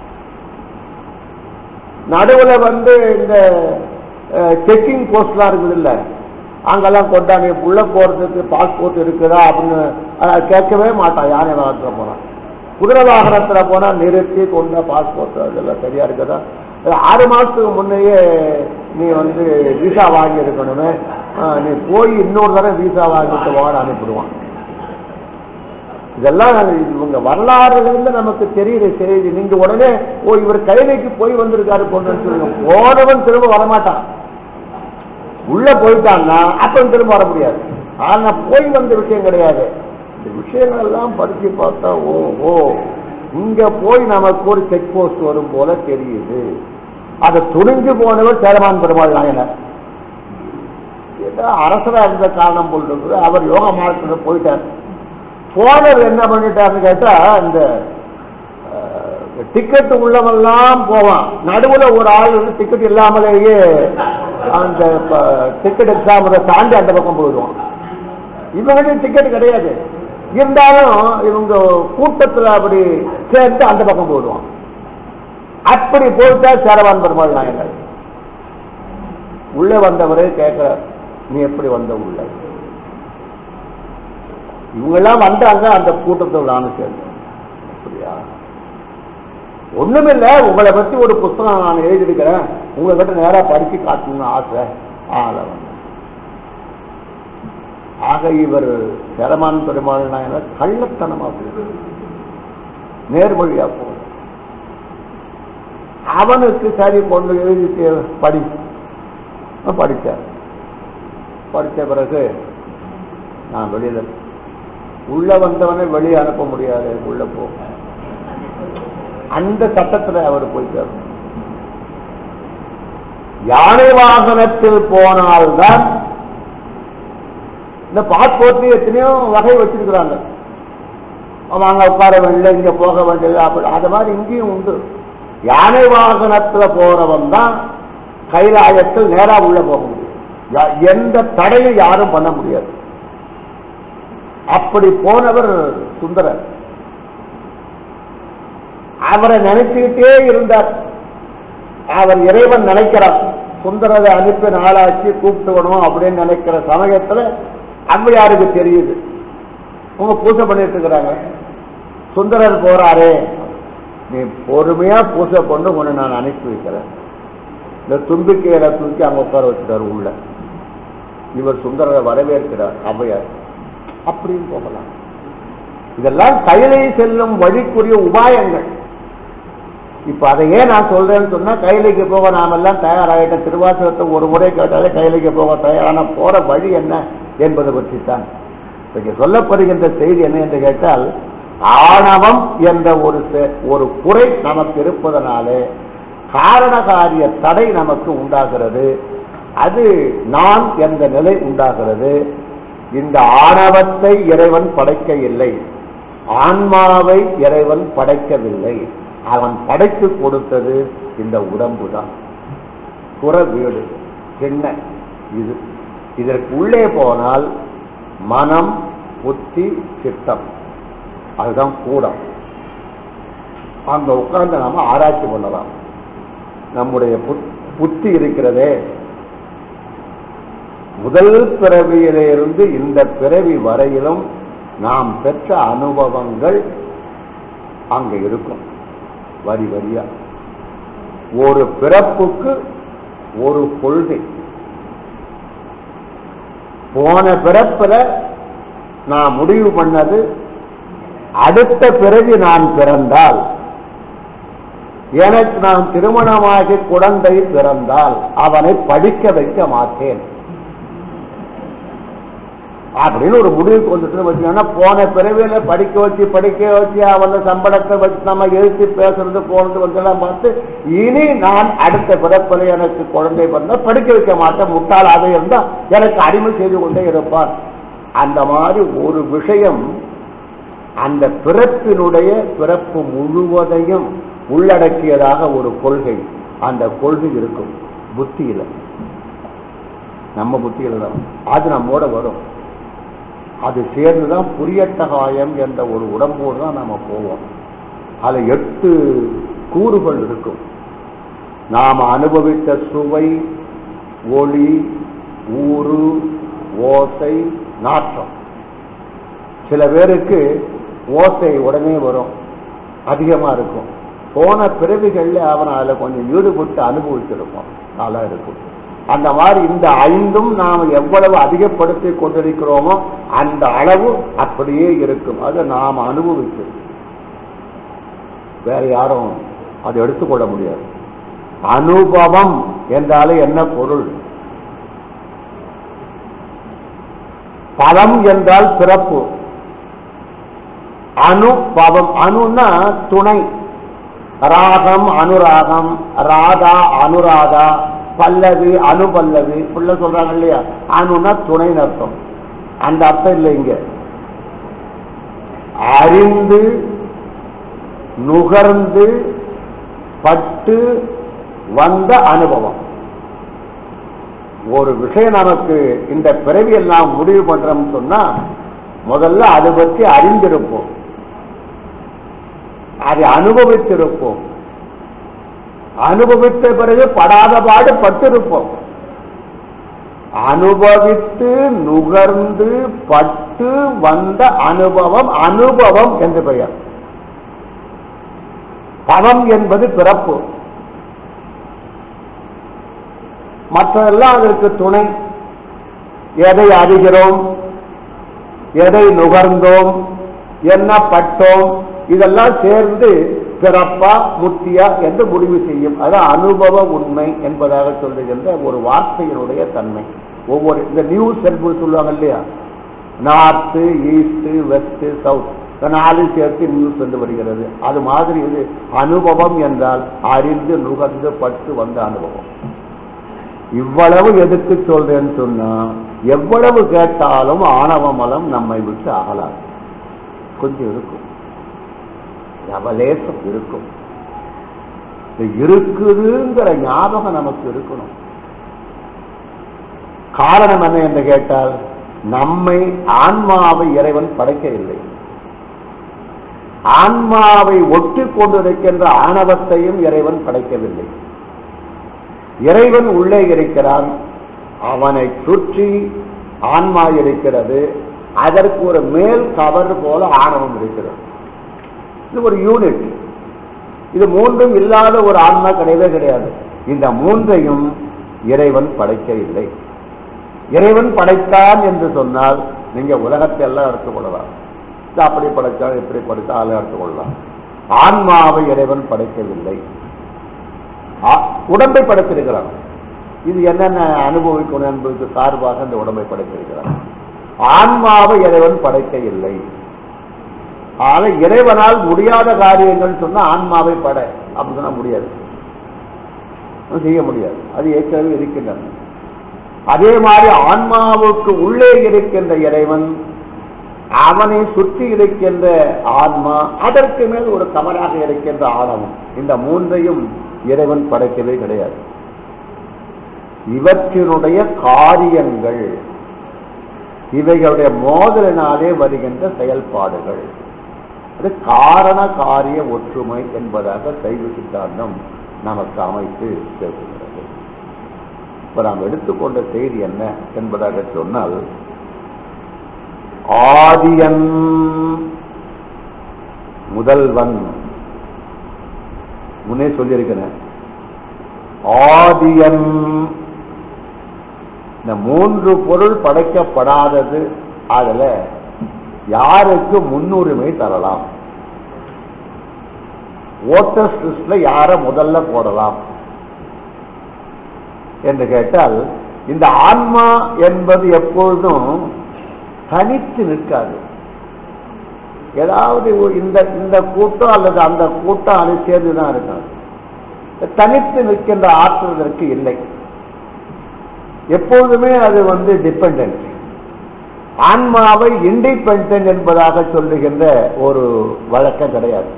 நடுவுல வந்து இந்த செக்கிங் போஸ்ட்லாம் இருக்குது இல்ல அங்கெல்லாம் கொண்டாங்க உள்ள போறதுக்கு பாஸ்போர்ட் இருக்குதா அப்படின்னு அஹ், கேட்கவே மாட்டான் யானை வாகனத்துல போனான் குதிரை வாகனத்துல போனா நிறுத்தி கொண்ட பாஸ்போர்ட் அதெல்லாம் சரியா இருக்குதா அது ஆறு மாசத்துக்கு முன்னையே நீ வந்து விசா வாங்கி இருக்கணுமே அஹ், நீ போய் இன்னொரு தடவை விசா வாங்கிட்டு வாட அனுப்பிடுவான் இதெல்லாம் இவங்க வரலாறுல இருந்து நமக்கு தெரியுற செய்தி நீங்க உடனே ஓ இவர் கைலைக்கு போய் வந்திருக்காரு பொண்ணுன்னு சொல்லுங்க போனவன் திரும்ப வரமாட்டான் உள்ள போயிட்டான்னா அப்பன் திரும்ப வர முடியாது ஆனா போய் வந்த விஷயம் கிடையாது இந்த விஷயங்கள் எல்லாம் படிச்சு பார்த்தா ஓ ஓ இங்க போய் நமக்கு ஒரு செக் போஸ்ட் வரும் போல தெரியுது அதை துணிஞ்சு போனவர் சேரமான் பெருமாள் நாயனர் ஏதோ அரசரா இருந்த காரணம் போல் இருக்குது அவர் யோக மார்க்கத்தில் போயிட்டார் போனர் என்ன பண்ணிட்டாருன்னு கேட்டா இந்த டிக்கெட் உள்ளவெல்லாம் போவான் நடுவுல ஒரு ஆள் வந்து டிக்கெட் இல்லாமலேயே அந்த டிக்கெட் எக்ஸாம் தாண்டி அந்த பக்கம் போயிடுவான் இவங்க டிக்கெட் கிடையாது இருந்தாலும் இவங்க கூட்டத்துல அப்படி சேர்ந்து அந்த பக்கம் போயிடுவான் அப்படி போயிட்டா சேரவான் பெருமாள் நாயனர் உள்ளே வந்தவரே கேட்கிறார் நீ எப்படி வந்த உள்ள இவங்கெல்லாம் வந்தாங்க அந்த கூட்டத்தில் நானும் சேர்ந்தேன் அப்படியா ஒண்ணுமில்ல உங்களை பத்தி ஒரு புத்தகம் நான் எழுதியிருக்கிறேன் உங்ககிட்ட நேரா படிச்சு காட்டணும்னு ஆசை ஆள வந்தேன் ஆக இவர் சேரமான் பெருமாள் நாயனர் கள்ளத்தனமா போகுது நேர்வழியா போகுது அவனுக்கு சரி கொண்டு எழுதி படி படித்தார் படித்த பிறகு நான் வெளியில உள்ள வந்தவனை வெளியே அனுப்ப முடியாது உள்ள போ அந்த சட்டத்துல அவர் போயிட்டார் யானை வாகனத்தில் போனால்தான் இந்த பாஸ்போர்ட்ல எத்தனையோ வகை வச்சிருக்கிறாங்க அவங்க உட்கார வேண்டிய இங்க போக வேண்டியது அப்படி அது மாதிரி இங்கேயும் உண்டு யானை வாகனத்துல போறவன் தான் கைலாயத்தில் நேரா உள்ள போக முடியும் யா- எந்த தடையும் யாரும் பண்ண முடியாது அப்படி போனவர் சுந்தரர் அவரை நினைச்சுக்கிட்டே இருந்தார் அவர் இறைவன் நினைக்கிறார் சுந்தரரை அனுப்பி நாளாச்சு கூப்பிட்டு வரணும் அப்படின்னு நினைக்கிற சமயத்துல அவ்வையாருக்கு தெரியுது உங்க பூஜை பண்ணிட்டு இருக்கிறாங்க சுந்தரர் போறாரே நீ பொறுமையா பூஜை கொண்டு உன்னை நான் அனுப்பி வைக்கிறேன் இந்த தும்பிக்கையில தூக்கி அங்க உட்கார வச்சுட்டாரு உள்ள இவர் சுந்தரரை வரவேற்கிறார் அவ்வையார் அப்படின்னு போகலாம் இதெல்லாம் கையிலே செல்லும் வழிக்குரிய உபாயங்கள் இப்ப அதை ஏன் நான் சொல்றேன்னு சொன்னா கைலைக்கு போக நாமெல்லாம் தயாராகிட்ட திருவாசகத்தை ஒரு முறை கேட்டாலே கைலைக்கு போக தயாரான போற வழி என்ன என்பதை பற்றி தான் இங்க சொல்லப்படுகின்ற செய்தி என்ன என்று கேட்டால் ஆணவம் என்ற ஒரு செ- ஒரு குறை நமக்கு இருப்பதனாலே காரணகாரிய தடை நமக்கு உண்டாகிறது அது நான் என்ற நிலை உண்டாகிறது இந்த ஆணவத்தை இறைவன் படைக்க இல்லை ஆன்மாவை இறைவன் படைக்கவில்லை அவன் படைத்து கொடுத்தது இந்த உடம்பு தான் புற வீடு என்ன இது இதற்கு உள்ளே போனால் மனம் புத்தி சித்தம் அதுதான் கூடம் அங்க உட்கார்ந்து நாம ஆராய்ச்சி பண்ணலாம் நம்முடைய புத்- புத்தி இருக்கிறதே முதல் பிறவியிலிருந்து இந்த பிறவி வரையிலும் நாம் பெற்ற அனுபவங்கள் அங்க இருக்கும் வரி வரியா ஒரு பிறப்புக்கு ஒரு கொள்கை போன பிறப்புல நான் முடிவு பண்ணது அடுத்த பிறவி நான் பிறந்தால் எனக்கு நான் திருமணமாகி குழந்தை பிறந்தால் அவனை படிக்க வைக்க மாட்டேன் அப்படின்னு ஒரு முடிவுக்கு வந்துட்டு வச்சுக்கோன்னா போன பிறவியில படிக்க வச்சு படிக்க வச்சு அவன சம்பளத்தை வச்சு நம்ம எழுத்து பேசுறது போனது வந்தெல்லாம் பார்த்து இனி நான் அடுத்த பிறப்பில் எனக்கு குழந்தை பிறந்தா படிக்க வைக்க மாட்டேன் முட்டாளாக இருந்தா எனக்கு அடிமை செய்து கொண்டே இருப்பான் அந்த மாதிரி ஒரு விஷயம் அந்த பிறப்பினுடைய பிறப்பு முழுவதையும் உள்ளடக்கியதாக ஒரு கொள்கை அந்த கொள்கை இருக்கும் புத்தியில நம்ம புத்தியில தான் அது நம்மோட வரும் அது சேர்ந்துதான் புரியட்டகாயம் என்ற ஒரு உடம்போடு தான் நாம போவோம் அதுல எட்டு கூறுகள் இருக்கும் நாம் அனுபவித்த சுவை ஒளி ஊறு ஓசை நாற்றம் சில பேருக்கு ஓசை உடனே வரும் அதிகமா இருக்கும் போன பிறவிகள்ல அவன் அதுல கொஞ்சம் ஈடுபட்டு அனுபவிச்சிருப்பான் நல்லா இருக்கும் அந்த மாதிரி இந்த ஐந்தும் நாம் எவ்வளவு அதிகப்படுத்தி கொண்டிருக்கிறோமோ அந்த அளவு அப்படியே இருக்கும் அது நாம் அனுபவிச்சு வேற யாரும் அதை எடுத்துக்கொள்ள முடியாது அனுபவம் என்றாலே என்ன பொருள் பலம் என்றால் பிறப்பு அனுபவம் அணுன்னா துணை ராகம் அனுராகம் ராதா அனுராதா பல்லவி அனுபல்லவி இப்படில சொல்றாங்க இல்லையா அணுனா துணைன்னு அர்த்தம் அந்த அர்த்தம் இல்லை இங்க அறிந்து நுகர்ந்து பட்டு வந்த அனுபவம் ஒரு விஷயம் நமக்கு இந்த பிறவி எல்லாம் முடிவு பண்றோம்னு சொன்னா முதல்ல அதை பற்றி அறிந்திருப்போம் அதை அனுபவித்திருப்போம் அனுபவித்த பிறகு படாத பாடு பட்டிருப்போம் அனுபவித்து நுகர்ந்து பட்டு வந்த அனுபவம் அனுபவம் என்று பெயர் பவம் என்பது பிறப்பு மற்றதெல்லாம் அதற்கு துணை எதை அறிகிறோம் எதை நுகர்ந்தோம் என்ன பட்டோம் இதெல்லாம் சேர்ந்து பிறப்பா முத்தியா என்று முடிவு செய்யும் அது அனுபவ உண்மை என்பதாக சொல்லுகின்ற ஒரு வார்த்தையினுடைய தன்மை ஒவ்வொரு இந்த நியூ செல்பு சொல்லுவாங்க இல்லையா நார்த்து ஈஸ்ட் வெஸ்ட் சவுத் இந்த நாலு சேர்த்து நியூஸ் வந்து வருகிறது அது மாதிரி இது அனுபவம் என்றால் அறிந்து நுகர்ந்து பட்டு வந்த அனுபவம் இவ்வளவு எதுக்கு சொல்றேன்னு சொன்னா எவ்வளவு கேட்டாலும் ஆணவ மலம் நம்மை விட்டு அகலாது கொஞ்சம் இருக்கும் ரவலேசம் இருக்கும் இது இருக்குதுங்கிற ஞாபகம் நமக்கு இருக்கணும் காரணம் என்ன என்று கேட்டால் நம்மை ஆன்மாவை இறைவன் படைக்கவில்லை ஆன்மாவை ஒட்டி கொண்டிருக்கின்ற ஆணவத்தையும் இறைவன் படைக்கவில்லை இறைவன் உள்ளே இருக்கிறான் அவனை சுற்றி ஆன்மா இருக்கிறது அதற்கு ஒரு மேல் கவர் போல ஆணவம் இருக்கிறது இது ஒரு யூனிட் இது மூன்றும் இல்லாத ஒரு ஆன்மா கிடையவே கிடையாது இந்த மூன்றையும் இறைவன் படைக்கவில்லை இறைவன் படைத்தான் என்று சொன்னால் நீங்க உலகத்தை எல்லாம் எடுத்துக்கொள்ளலாம் இது அப்படி படைச்சால் இப்படி படைத்தாலும் எடுத்துக்கொள்ளலாம் ஆன்மாவை இறைவன் படைக்கவில்லை ஆ- உடம்பை படைத்திருக்கிறான் இது என்னென்ன அனுபவிக்கணும் என்பதற்கு சார்பாக இந்த உடம்பை படைத்திருக்கிறான் ஆன்மாவை இறைவன் படைக்க இல்லை ஆக இறைவனால் முடியாத காரியங்கள் சொன்னா ஆன்மாவை படை அப்படி சொன்னா முடியாது அது செய்ய முடியாது அது ஏற்கனவே இருக்கின்றன அதே மாதிரி ஆன்மாவுக்கு உள்ளே இருக்கின்ற இறைவன் அவனை சுற்றி இருக்கின்ற ஆன்மா அதற்கு மேல் ஒரு கமராக இருக்கின்ற ஆணவம் இந்த மூன்றையும் இறைவன் படைக்கவே கிடையாது இவற்றினுடைய காரியங்கள் இவைகளுடைய மோதலினாலே வருகின்ற செயல்பாடுகள் அது காரண காரிய ஒற்றுமை என்பதாக சைவ சித்தாந்தம் நமக்கு அமைத்து பேசுகிறது இப்ப நாம் எடுத்துக்கொண்ட செய்தி என்ன என்பதாக சொன்னால் ஆதியன் முதல்வன் முன்னே சொல்லியிருக்கிறேன் ஆதியன் இந்த மூன்று பொருள் படைக்கப்படாதது அதுல யாருக்கு முன்னுரிமை தரலாம் ஓட்டர்ஸ் லிஸ்ட்ல யார முதல்ல போடலாம் என்று கேட்டால் இந்த ஆன்மா என்பது எப்பொழுதும் தனித்து நிற்காது ஏதாவது ஒரு இந்த இந்த கூட்டம் அல்லது அந்த கூட்டம் அது சேர்ந்துதான் இருக்காது தனித்து நிற்கின்ற ஆற்றல் இதற்கு இல்லை எப்பொழுதுமே அது வந்து டிபெண்டன்ட் ஆன்மாவை இண்டிபெண்டன்ட் என்பதாக சொல்லுகின்ற ஒரு வழக்கம் கிடையாது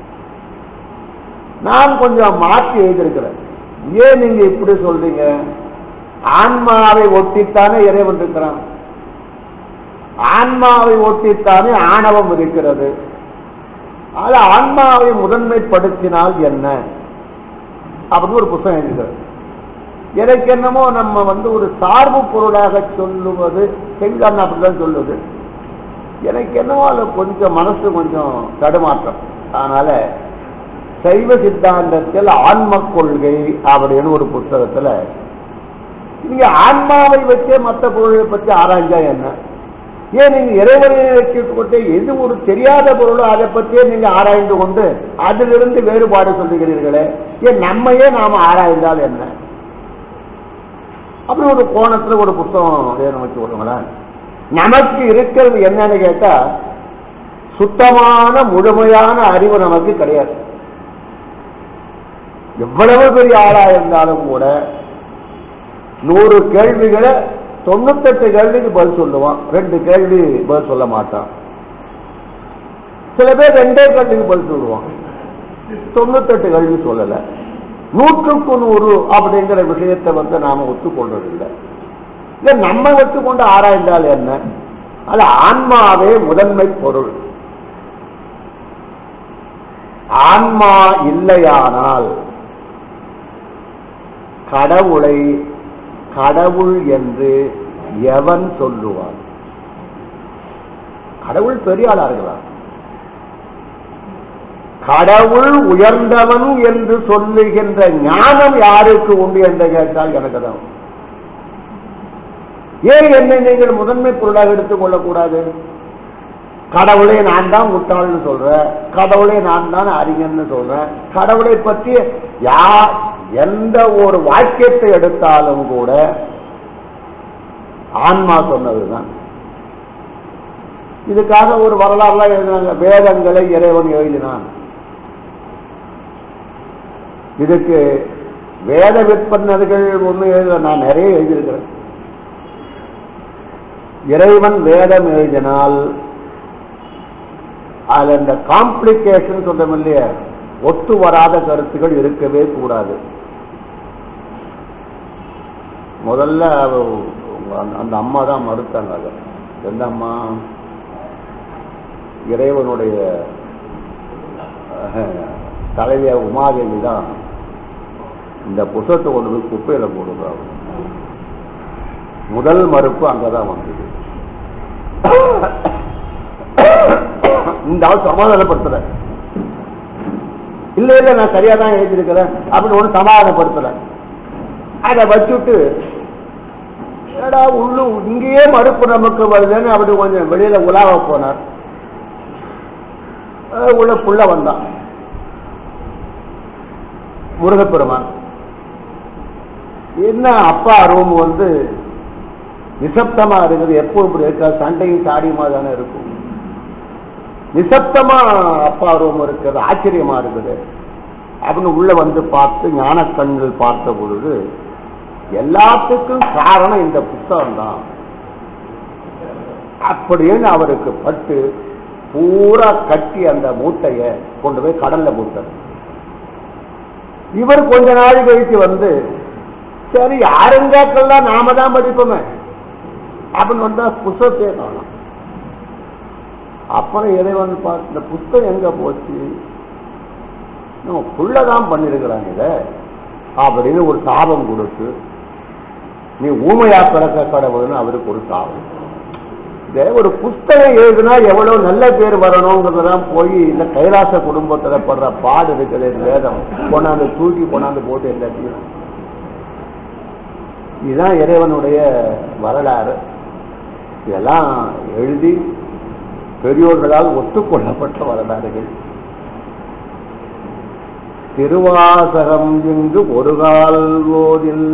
நான் கொஞ்சம் மாற்றி எழுதியிருக்கிறேன் ஏன் நீங்க இப்படி சொல்றீங்க ஆன்மாவை ஒட்டித்தானே இறைவன் இருக்கிறான் ஆன்மாவை ஒட்டித்தானே ஆணவம் இருக்கிறது அது ஆன்மாவை முதன்மைப்படுத்தினால் என்ன அப்படின்னு ஒரு புத்தகம் எழுதுகிறது எனக்கு என்னமோ நம்ம வந்து ஒரு சார்பு பொருளாக சொல்லுவது செங்கன் அப்படிதான் சொல்லுது எனக்கு என்னமோ அதுல கொஞ்சம் மனசு கொஞ்சம் தடுமாற்றம் அதனால சைவ சித்தாந்தத்தில் ஆன்ம கொள்கை அப்படின்னு ஒரு புத்தகத்துல நீங்க ஆன்மாவை வச்சே மற்ற பொருளை பற்றி ஆராய்ஞ்சா என்ன ஏன் நீங்க இறைவனை வச்சுக்கொண்டு எது ஒரு தெரியாத பொருளோ அதை பற்றியே நீங்க ஆராய்ந்து கொண்டு அதிலிருந்து வேறுபாடு சொல்லுகிறீர்களே ஏன் நம்மையே நாம ஆராய்ந்தால் என்ன அப்படி ஒரு கோணத்துல ஒரு புத்தகம் வேணும் வச்சு விடுங்களேன் நமக்கு இருக்கிறது என்னன்னு கேட்டா சுத்தமான முழுமையான அறிவு நமக்கு கிடையாது எவ்வளவு பெரிய ஆளா இருந்தாலும் கூட நூறு கேள்விகளை தொண்ணூத்தெட்டு கேள்விக்கு பதில் சொல்லுவான் ரெண்டு கேள்வி பதில் சொல்ல மாட்டான் சில பேர் ரெண்டே கேள்விக்கு பதில் சொல்லுவான் தொண்ணூத்தெட்டு கேள்வி சொல்லல நூற்றுக்கு நூறு அப்படிங்கிற விஷயத்தை வந்து நாம ஒத்துக்கொள்றதில்லை இல்ல நம்ம ஒத்துக்கொண்டு ஆராய்ந்தால் என்ன அது ஆன்மாவே முதன்மை பொருள் ஆன்மா இல்லையானால் கடவுளை கடவுள் என்று எவன் சொல்லுவான் கடவுள் பெரிய ஆளா இருக்கலாம் கடவுள் உயர்ந்தவன் என்று சொல்லுகின்ற ஞானம் யாருக்கு உண்டு என்று கேட்டால் எனக்கு தான் ஏன் என்னை நீங்கள் முதன்மை பொருளாக எடுத்துக் கொள்ளக்கூடாது கடவுளை நான் தான் முட்டாள்னு சொல்றேன் கடவுளை நான் தான் அறிஞன்னு சொல்றேன் கடவுளை பற்றி யா எந்த ஒரு வாக்கியத்தை எடுத்தாலும் கூட ஆன்மா சொன்னதுதான் இதுக்காக ஒரு வரலாறுலாம் எழுதினாங்க வேதங்களை இறைவன் எழுதினான் இதுக்கு வேத விற்பனர்கள் ஒண்ணு எழுத நான் நிறைய எழுதியிருக்கிறேன் இறைவன் வேதம் எழுதினால் அதுல இந்த காம்ப்ளிகேஷன் சொல்றோம் இல்லையா ஒத்து வராத கருத்துகள் இருக்கவே கூடாது முதல்ல உங்க அந்த- அந்த அம்மா தான் மறுத்தாங்க அதை எந்த அம்மா இறைவனுடைய அஹ், தலைவியா உமாதேவி தான் இந்த புத்தகத்தை கொண்டு போய் குப்பையில போடுறாங்க முதல் மறுப்பு அங்கதான் வந்தது இந்த ஆள் சமாதானப்படுத்துற இல்ல இல்ல நான் சரியா தான் எழுதியிருக்கிறேன் அப்படின்னு ஒண்ணு சமாதானப்படுத்துற அதை வச்சுட்டு ஏடா உள்ளு இங்கேயே மறுப்பு நமக்கு வருதுன்னு அப்படி கொஞ்சம் வெளியில உலாவ போனார் அஹ் உள்ள புள்ள வந்தான் முருகப்பெருமான் என்ன அப்பா ரூம் வந்து நிசப்தமா இருக்குது எப்போ இப்படி இருக்கா சண்டையும் சாடியுமா தானே இருக்கும் நிசப்தமா அப்பா ரூம் இருக்கிறது ஆச்சரியமா இருக்குது அப்படின்னு உள்ள வந்து பார்த்து ஞான கண்கள் பார்த்த பொழுது எல்லாத்துக்கும் காரணம் இந்த புத்தகம் தான் அப்படின்னு அவருக்கு பட்டு பூரா கட்டி அந்த மூட்டைய கொண்டு போய் கடல்ல போட்டார் இவர் கொஞ்ச நாள் கழிச்சு வந்து சரி யாருங்காக்கெல்லாம் நாம தான் படிப்போமே அப்படின்னு வந்தா புத்தகத்தையே காணும் அப்புறம் இறைவன் பார்த்து இந்த புத்தகம் எங்க போச்சு நம்ம புள்ளதான் பண்ணிருக்கிறாங்க இத அப்படின்னு ஒரு சாபம் கொடுத்து நீ ஊமையா பிறக்க கடவுள்னு அவருக்கு ஒரு சாபம் இந்த ஒரு புஸ்தகம் எழுதுனா எவ்வளவு நல்ல பேர் வரணுங்கிறதெல்லாம் போய் இந்த கைலாச குடும்பத்துல படுற பாடு இருக்குது இந்த வேதம் கொண்டாந்து தூக்கி கொண்டாந்து போட்டு எல்லாத்தையும் இதுதான் இறைவனுடைய வரலாறு இதெல்லாம் எழுதி பெரியோர்களால் ஒத்துக்கொள்ளப்பட்ட வரலாறுகள் திருவாசகம் இங்கு ஒரு கால் ஓதில்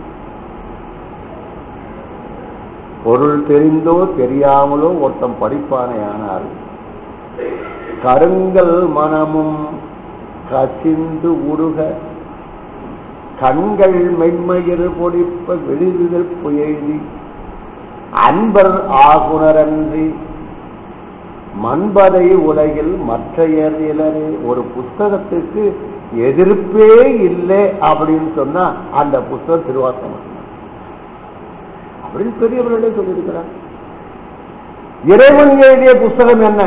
பொருள் தெரிந்தோ தெரியாமலோ ஒருத்தன் படிப்பானையானால் கருங்கல் மனமும் கசிந்து உருக கண்கள் மென்மயிறு பொடிப்ப வெளிவிதற்பு எழுதி அன்பர் ஆகுணரன்றி மண்பதை உலகில் மற்றையர் இலரே ஒரு புஸ்தகத்துக்கு எதிர்ப்பே இல்லை அப்படின்னு சொன்னா அந்த புஸ்தகம் திருவாசகம் மட்டும்தான். அப்படின்னு பெரியவர்களே சொல்லியிருக்கிறார் இறைவன் எழுதிய புஸ்தகம் என்ன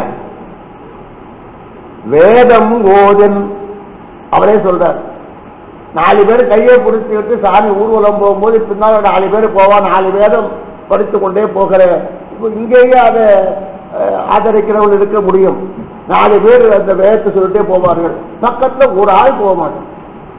வேதம் ஓதன் அவரே சொல்றார் நாலு பேர் கையை பிடிச்சிக்கிட்டு சாமி ஊர்வலம் போகும்போது பின்னால நாலு பேர் போவா நாலு வேதம் படித்து கொண்டே போகிற இப்போ இங்கேயே அதை அஹ், ஆதரிக்கிறவங்க இருக்க முடியும் நாலு பேர் அந்த வேதத்தை சொல்லிட்டே போவார்கள் பக்கத்துல ஒரு ஆள் போக மாட்டான்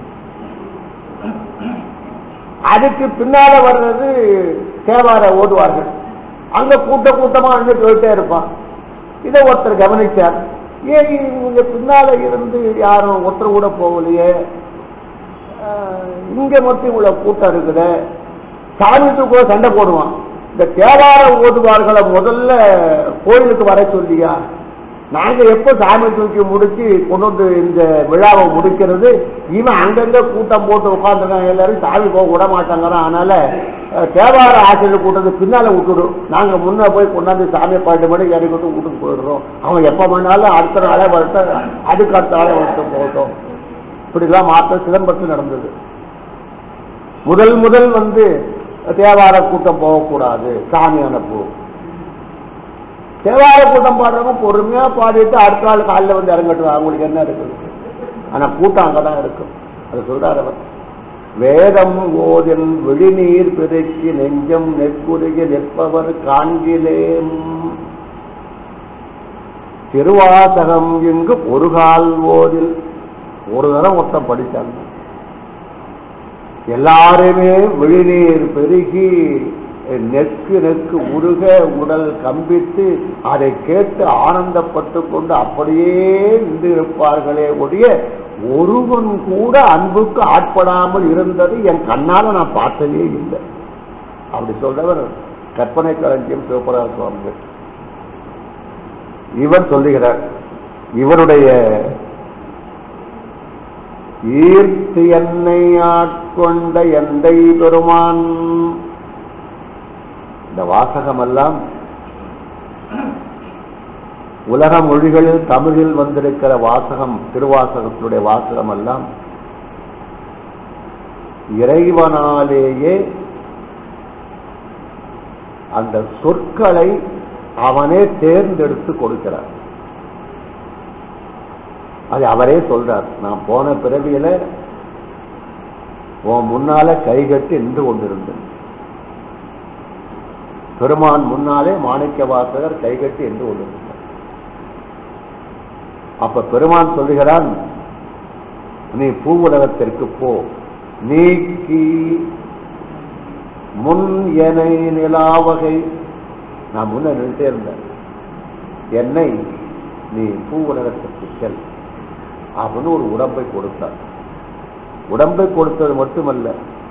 அதுக்கு பின்னால வர்றது தேவார ஓதுவார்கள் அங்க கூட்ட கூட்டமா அங்க சொல்லிட்டே இருப்பான் இதை ஒருத்தர் கவனிச்சார் ஏன் இவங்க பின்னால இருந்து யாரும் ஒருத்தர் கூட போகலையே ஆஹ், இங்க மட்டும் இவ்வளவு கூட்டம் இருக்குது சாமிக்கு கூட சண்டை போடுவான் இந்த தேவார ஓதுவார்களை முதல்ல கோயிலுக்கு வர சொல்லியா நாங்க எப்ப சாமி தூக்கி முடிச்சு கொண்டு வந்து இந்த விழாவை முடிக்கிறது இவன் அங்கங்க கூட்டம் போட்டு உட்காந்துருக்கான் எல்லாரும் சாமி போக விட மாட்டாங்கிறான் அதனால அஹ், தேவார ஆசிரியர் கூட்டத்தை பின்னால விட்டுடும் நாங்க முன்ன போய் கொண்டாந்து சாமியை பாட்டு மணி இறக்கிட்டு வீட்டுக்கு போயிடுறோம் அவன் எப்ப வேணாலும் அடுத்த நாளே வரட்டும் அதுக்கு அடுத்த நாளே வரட்டும் போகட்டும் இப்படிலாம் மாற்றம் சிதம்பரத்தில் நடந்தது முதல் முதல் வந்து தேவார கூட்டம் போகக்கூடாது சாமி அனுப்பு தேவார கூட்டம் பாடுறவங்க பொறுமையா பாடிட்டு அடுத்த நாள் காலையில் வந்து இறங்கட்டும் அவங்களுக்கு என்ன இருக்குது ஆனா கூட்டம் அங்கதான் இருக்கும் அது சொல்றாரு அவர் வேதம் ஓதின் விழிநீர் பெருக்கி நெஞ்சம் நெற்குருகி நிற்பவர் காண்கிலேம் திருவாசகம் இங்கு ஒரு கால் ஓதில் ஒரு தரம் ஒருத்தன் படிச்சாங்க எல்லாருமே விழிநீர் பெருகி நெக்கு நெக்கு உருக உடல் கம்பித்து அதை கேட்டு ஆனந்தப்பட்டு கொண்டு அப்படியே நின்று இருப்பார்களே ஒழிய ஒருவன் கூட அன்புக்கு ஆட்படாமல் இருந்தது என் கண்ணால நான் பார்த்ததே இல்லை அப்படி சொல்றவர் கற்பனை களஞ்சியம் சிவபுராண சுவாமிகள் இவர் சொல்லுகிறார் இவருடைய ஈர்த்து என்னை ஆட்கொண்ட எந்தை பெருமான் இந்த வாசகமெல்லாம் உலக மொழிகளில் தமிழில் வந்திருக்கிற வாசகம் திருவாசகத்தினுடைய வாசகம் எல்லாம் இறைவனாலேயே அந்த சொற்களை அவனே தேர்ந்தெடுத்து கொடுக்கிறார் அது அவரே சொல்றார் நான் போன பிறவியில உன் முன்னால கைகட்டி நின்று கொண்டிருந்தேன் பெருமான் முன்னாலே மாணிக்க வாசகர் கைகட்டி நின்று கொண்டிருந்தார் அப்ப பெருமான் சொல்லுகிறான் நீ பூவுலகத்திற்கு போ நீக்கி முன் எனை நிலாவகை நான் முன்ன நின்றுட்டே இருந்தேன் என்னை நீ பூ உலகத்திற்கு செல் அப்படின்னு ஒரு உடம்பை கொடுத்தார் உடம்பை கொடுத்தது மட்டுமல்ல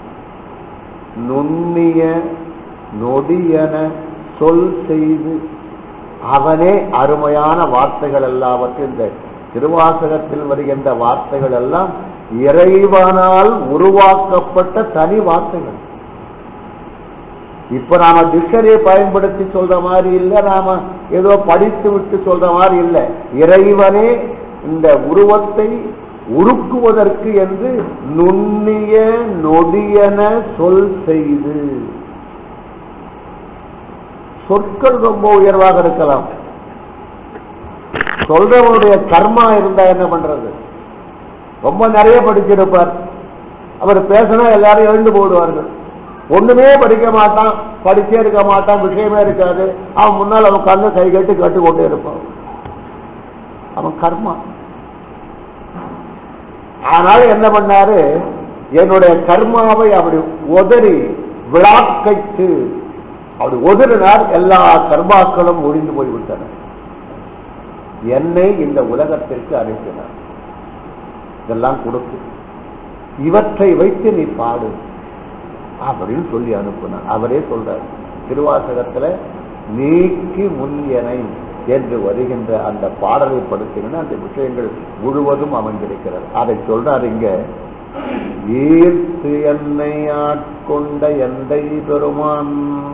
நுண்ணிய நொடியன சொல் செய்து அவனே அருமையான வார்த்தைகள் எல்லாவற்றையும் இந்த திருவாசகத்தில் வருகின்ற வார்த்தைகள் எல்லாம் இறைவனால் உருவாக்கப்பட்ட தனி வார்த்தைகள் இப்ப நாம டிக்ஷனரியை பயன்படுத்தி சொல்ற மாதிரி இல்ல நாம ஏதோ படித்து விட்டு சொல்ற மாதிரி இல்ல இறைவனே இந்த உருவத்தை உருக்குவதற்கு என்று நுண்ணிய நொடியன சொல் செய்து சொற்கள் ரொம்ப உயர்வாக இருக்கலாம் சொல்றவனுடைய கர்மா இருந்தா என்ன பண்றது ரொம்ப நிறைய படிச்சிருப்பார் அவர் பேசினா எல்லாரும் எழுந்து போடுவார்கள் ஒண்ணுமே படிக்க மாட்டான் படிச்சே இருக்க மாட்டான் விஷயமே இருக்காது அவன் முன்னால் அவன் கண்ணு கை கட்டி கட்டு கொண்டே இருப்பான் அவன் கர்மா அதனால என்ன பண்ணாரு என்னுடைய கர்மாவை அப்படி உதறி விழாக்கைத்து அப்படி உதறினார் எல்லா கர்மாக்களும் ஒழிந்து போய்விட்டன என்னை இந்த உலகத்திற்கு அனுப்பினார் இதெல்லாம் கொடுத்து இவற்றை வைத்து நீ பாடு அப்படின்னு சொல்லி அனுப்பினார் அவரே சொல்றார் திருவாசகத்துல நீக்கி முன்யனை என்று வருகின்ற அந்த பாடலை படுத்தினா அந்த விஷயங்கள் முழுவதும் அமைந்திருக்கிறது அதை சொல்றார் இங்க ஈர்த்து என்னை ஆட்கொண்ட எந்தை பெருமான்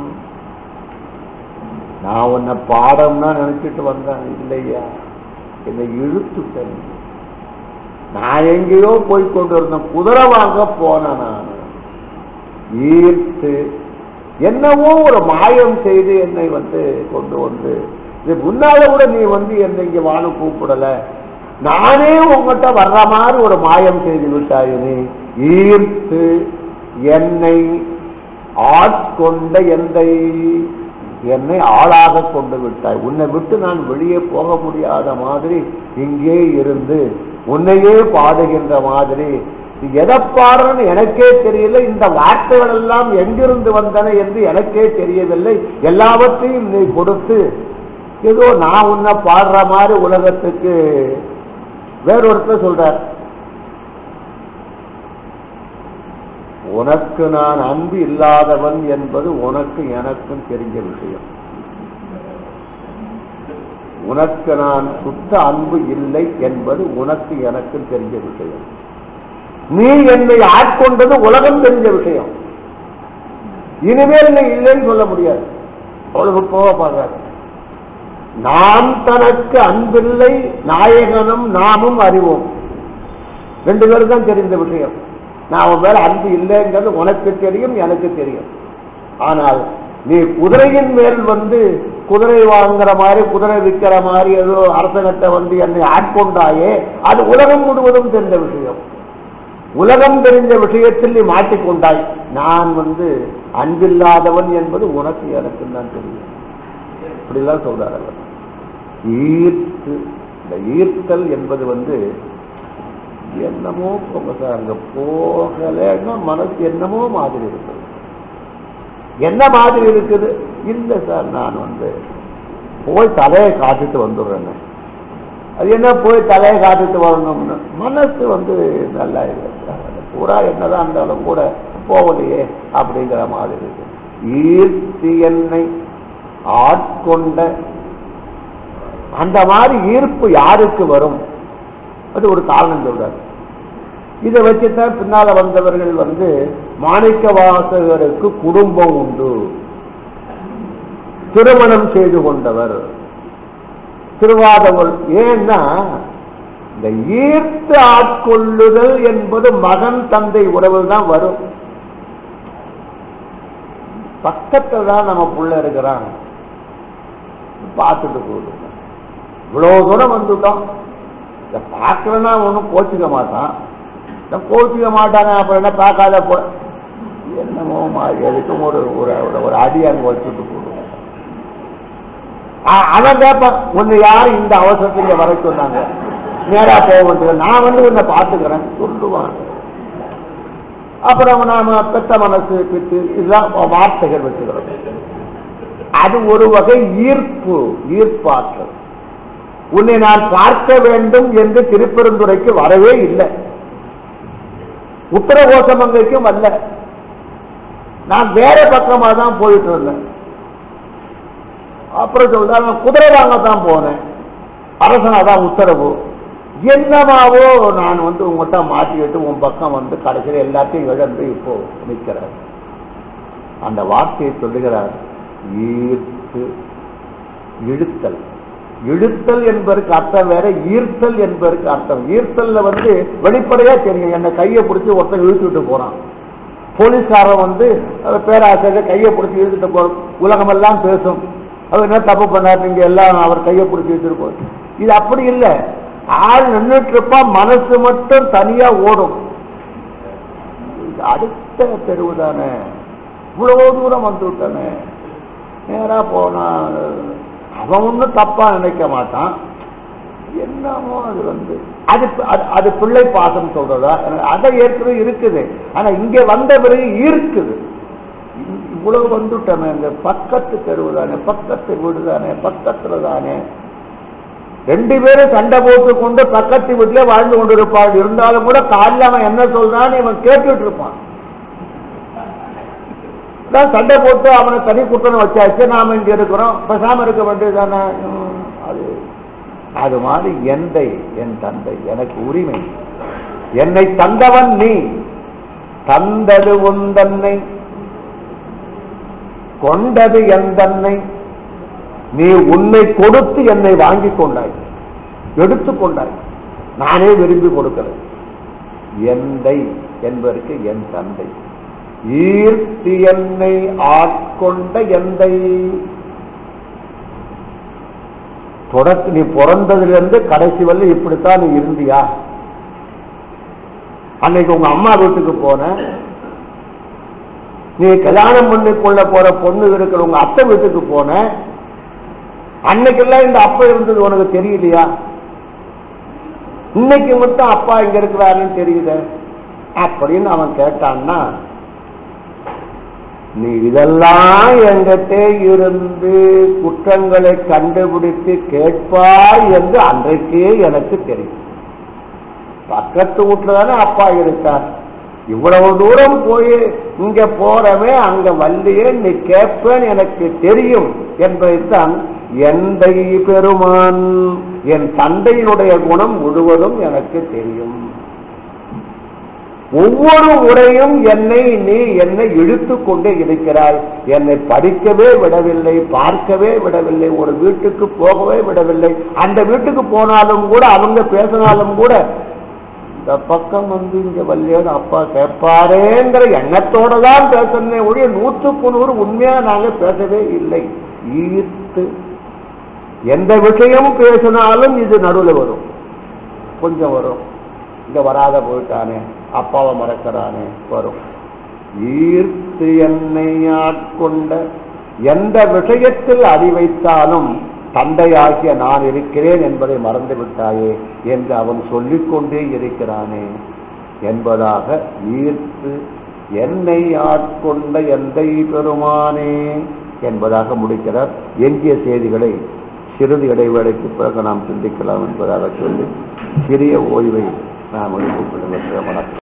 நான் உன்னை பாடம்னா நினைச்சிட்டு வந்தேன் இல்லையா என்னை இழுத்துட்டேன் நான் எங்கேயோ போய் கொண்டு இருந்தேன் குதிரை வாங்க போனேன் நான் ஈர்த்து என்னவோ ஒரு மாயம் செய்து என்னை வந்து கொண்டு வந்து இது முன்னால கூட நீ வந்து என்னை இங்க வாழ கூப்பிடல நானே உங்ககிட்ட வர்ற மாதிரி ஒரு மாயம் செய்து விட்டாய் நீ ஈர்த்து என்னை ஆட்கொண்ட எந்தை என்னை ஆளாக கொண்டு விட்டாய் உன்னை விட்டு நான் வெளியே போக முடியாத மாதிரி இங்கே இருந்து உன்னையே பாடுகின்ற மாதிரி நீ எதை பாடுறன்னு எனக்கே தெரியல இந்த வார்த்தைகள் எல்லாம் எங்கிருந்து வந்தன என்று எனக்கே தெரியவில்லை எல்லாவற்றையும் நீ கொடுத்து ஏதோ நான் உன்னை பாடுற மாதிரி உலகத்துக்கு வேறொருத்தர் சொல்றார் உனக்கு நான் அன்பு இல்லாதவன் என்பது உனக்கு எனக்கும் தெரிஞ்ச விஷயம் உனக்கு நான் சுத்த அன்பு இல்லை என்பது உனக்கு எனக்கும் தெரிஞ்ச விஷயம் நீ என்னை ஆட்கொண்டது உலகம் தெரிஞ்ச விஷயம் இனிமேல் நீ இல்லைன்னு சொல்ல முடியாது அவ்வளவு போக பார்க்காது நாம் தனக்கு அன்பில்லை நாயகனும் நாமும் அறிவோம் ரெண்டு பேரும் தான் தெரிந்த விஷயம் நான் உன் மேல அன்பு இல்லைங்கிறது உனக்கு தெரியும் எனக்கு தெரியும் ஆனால் நீ குதிரையின் மேல் வந்து குதிரை வாங்குற மாதிரி குதிரை விற்கிற மாதிரி ஏதோ அரசகத்தை வந்து என்னை ஆட்கொண்டாயே அது உலகம் முழுவதும் தெரிந்த விஷயம் உலகம் தெரிஞ்ச விஷயத்தில் நீ மாட்டிக்கொண்டாய் நான் வந்து அன்பில்லாதவன் என்பது உனக்கு எனக்கு தான் தெரியும் இப்படிலாம் சொல்றார் அவர் ஈர்த்து இந்த ஈர்த்தல் என்பது வந்து என்னமோ போங்க சார் அங்க போகலைன்னா மனசு என்னமோ மாதிரி இருக்குது என்ன மாதிரி இருக்குது இல்லை சார் நான் வந்து போய் தலையை காட்டிட்டு வந்துடுறேன்னு அது என்ன போய் தலையை காட்டிட்டு வரணும்னு மனசு வந்து நல்லா இல்லை சார் அது பூரா என்னதான் இருந்தாலும் கூட போகலையே அப்படிங்கிற மாதிரி இருக்கு ஈர்த்தி என்னை ஆட்கொண்ட அந்த மாதிரி ஈர்ப்பு யாருக்கு வரும் அது ஒரு காரணம் சொல்றாரு இதை வச்சுதான் பின்னால வந்தவர்கள் வந்து மாணிக்க வாசகருக்கு குடும்பம் உண்டு திருமணம் செய்து கொண்டவர் திருவாதவர் ஏன்னா இந்த ஈர்த்து ஆட்கொள்ளுதல் என்பது மகன் தந்தை உறவு தான் வரும் பக்கத்துல தான் நம்ம புள்ள இருக்கிறான் பார்த்துட்டு போகுது இவ்வளவு தூரம் வந்துட்டோம் இதை பார்க்கலன்னா ஒன்றும் கோச்சிக்க மாட்டான் இதை கோச்சிக்க மாட்டாங்க அப்புறம் என்ன பார்க்காத போ என்னமோ மாதிரி எதுக்கும் ஒரு ஒரு ஒரு- ஒரு அடி அங்கே வச்சுட்டு போடுவோம் ஆ, அவன் கேட்பான் உன்னை யாரு இந்த அவசரத்துல இங்க வர சொன்னாங்க நேரா போக வேண்டியது நான் வந்து உன்னை பார்த்துக்கிறேன் சொல்லுவான் அப்புறம் நாம பெத்த மனசு பித்து இதெல்லாம் வார்த்தைகள் வச்சுக்கிறோம் அது ஒரு வகை ஈர்ப்பு ஈர்ப்பாற்றல் உன்னை நான் பார்க்க வேண்டும் என்று திருப்பெருந்துறைக்கு வரவே இல்லை உத்தரகோசமங்கைக்கும் வரல நான் வேற பக்கமா தான் போயிட்டு இருந்தேன் அப்புறம் சொல்றா நான் குதிரை வாங்க தான் போனேன் அரசனா தான் உத்தரவு என்னமாவோ நான் வந்து உங்கள்கிட்ட மாட்டிக்கிட்டு உன் பக்கம் வந்து கடைசியில் எல்லாத்தையும் இழந்து இப்போ நிற்கிறேன் அந்த வார்த்தையை சொல்லுகிறார் ஈர்த்து இழுத்தல் இழுத்தல் என்பதற்கு அர்த்தம் வேற ஈர்த்தல் என்பதற்கு அர்த்தம் ஈர்த்தல்ல வந்து வெளிப்படையா தெரியும் என்னை கையை பிடிச்சி ஒருத்தன் இழுத்துட்டு போறான் போலீஸ்காரன் வந்து அது பேராசிரியர் கையை பிடிச்சி இழுத்துட்டு போ உலகமெல்லாம் பேசும் அவர் என்ன தப்பு பண்ணார் நீங்க எல்லாம் அவர் கையை பிடிச்சி இழுத்துட்டு இது அப்படி இல்லை ஆள் நின்றுட்டு இருப்பான் மனசு மட்டும் தனியா ஓடும் இது அடுத்த தெருவு தானே இவ்வளவு தூரம் வந்து விட்டானே நேரா போனா அவன் ஒன்றும் தப்பா நினைக்க மாட்டான் என்னமோ அது வந்து அது அது- அது பிள்ளை பாசம் சொல்றதா அதை ஏற்கனவே இருக்குது ஆனா இங்க வந்த பிறகு இருக்குது இ- இவ்வளவு வந்துட்டோமே இந்த பக்கத்து தெருவு தானே பக்கத்து வீடு தானே பக்கத்துல தானே ரெண்டு பேரும் சண்டை போட்டு கொண்டு பக்கத்து வீட்டிலே வாழ்ந்து கொண்டிருப்பாள் இருந்தாலும் கூட காலைல அவன் என்ன சொல்றான்னு இவன் கேட்டுட்டு இருப்பான் அதான் சண்டை போட்டு அவனை தனி குற்றம் வச்சாச்சு நாம இங்க இருக்கிறோம் பேசாம இருக்க வேண்டியதுதானே ம், அது அது மாதிரி எந்தை என் தந்தை எனக்கு உரிமை என்னை தந்தவன் நீ தந்தது உந்தன்னை கொண்டது என் தன்னை நீ உன்னை கொடுத்து என்னை வாங்கி கொண்டாய் எடுத்துக் கொண்டாய் நானே விரும்பி கொடுக்கிறேன் எந்தை என்பதற்கு என் தந்தை ஈர்த்தி என்னை ஆட்கொண்ட எந்தை தொடர்ந்து நீ பிறந்ததிலிருந்து கடைசி வரல இப்படித்தான் நீ இருந்தியா அன்னைக்கு உங்க அம்மா வீட்டுக்கு போன நீ கல்யாணம் பண்ணி கொள்ள போற பொண்ணு இருக்கிற உங்க அத்தை வீட்டுக்கு போன அன்னைக்கெல்லாம் இந்த அப்பா இருந்தது உனக்கு தெரியலையா இன்னைக்கு மட்டும் அப்பா இங்க இருக்கிறாருன்னு தெரியுது அப்படின்னு அவன் கேட்டான்னா நீ இதெல்லாம் என்கிட்ட இருந்து குற்றங்களை கண்டுபிடித்து கேட்பாய் என்று அன்றைக்கே எனக்கு தெரியும் பக்கத்து வீட்டுல தானே அப்பா இருக்கார் இவ்வளவு தூரம் போய் இங்க போறவே அங்க வல்லியே நீ கேட்பேன் எனக்கு தெரியும் என்பதைத்தான் எந்தை பெருமான் என் தந்தையினுடைய குணம் முழுவதும் எனக்கு தெரியும் ஒவ்வொரு முறையும் என்னை நீ என்னை இழுத்து கொண்டே இருக்கிறாய் என்னை படிக்கவே விடவில்லை பார்க்கவே விடவில்லை ஒரு வீட்டுக்கு போகவே விடவில்லை அந்த வீட்டுக்கு போனாலும் கூட அவங்க பேசினாலும் கூட இந்த பக்கம் வந்து இங்க வல்லியோட அப்பா கேட்பாரேங்கிற எண்ணத்தோட தான் பேசணுமே ஒழிய நூற்றுக்கு நூறு உண்மையா நாங்க பேசவே இல்லை ஈர்த்து எந்த விஷயம் பேசினாலும் இது நடுவில் வரும் கொஞ்சம் வரும் இங்க வராத போயிட்டானே அப்பாவை மறக்கிறானே வரும் ஈர்த்து என்னை ஆட்கொண்ட எந்த விஷயத்தில் அடி வைத்தாலும் தந்தையாகிய நான் இருக்கிறேன் என்பதை மறந்து விட்டாயே என்று அவன் சொல்லிக்கொண்டே இருக்கிறானே என்பதாக ஈர்த்து என்னை ஆட்கொண்ட எந்தை பெருமானே என்பதாக முடிக்கிறார் எஞ்சிய செய்திகளை சிறிது இடைவேளைக்கு பிறகு நாம் சிந்திக்கலாம் என்பதாக சொல்லி சிறிய ஓய்வை நாம் எடுத்துக் கொள்ளுகின்ற வணக்கம்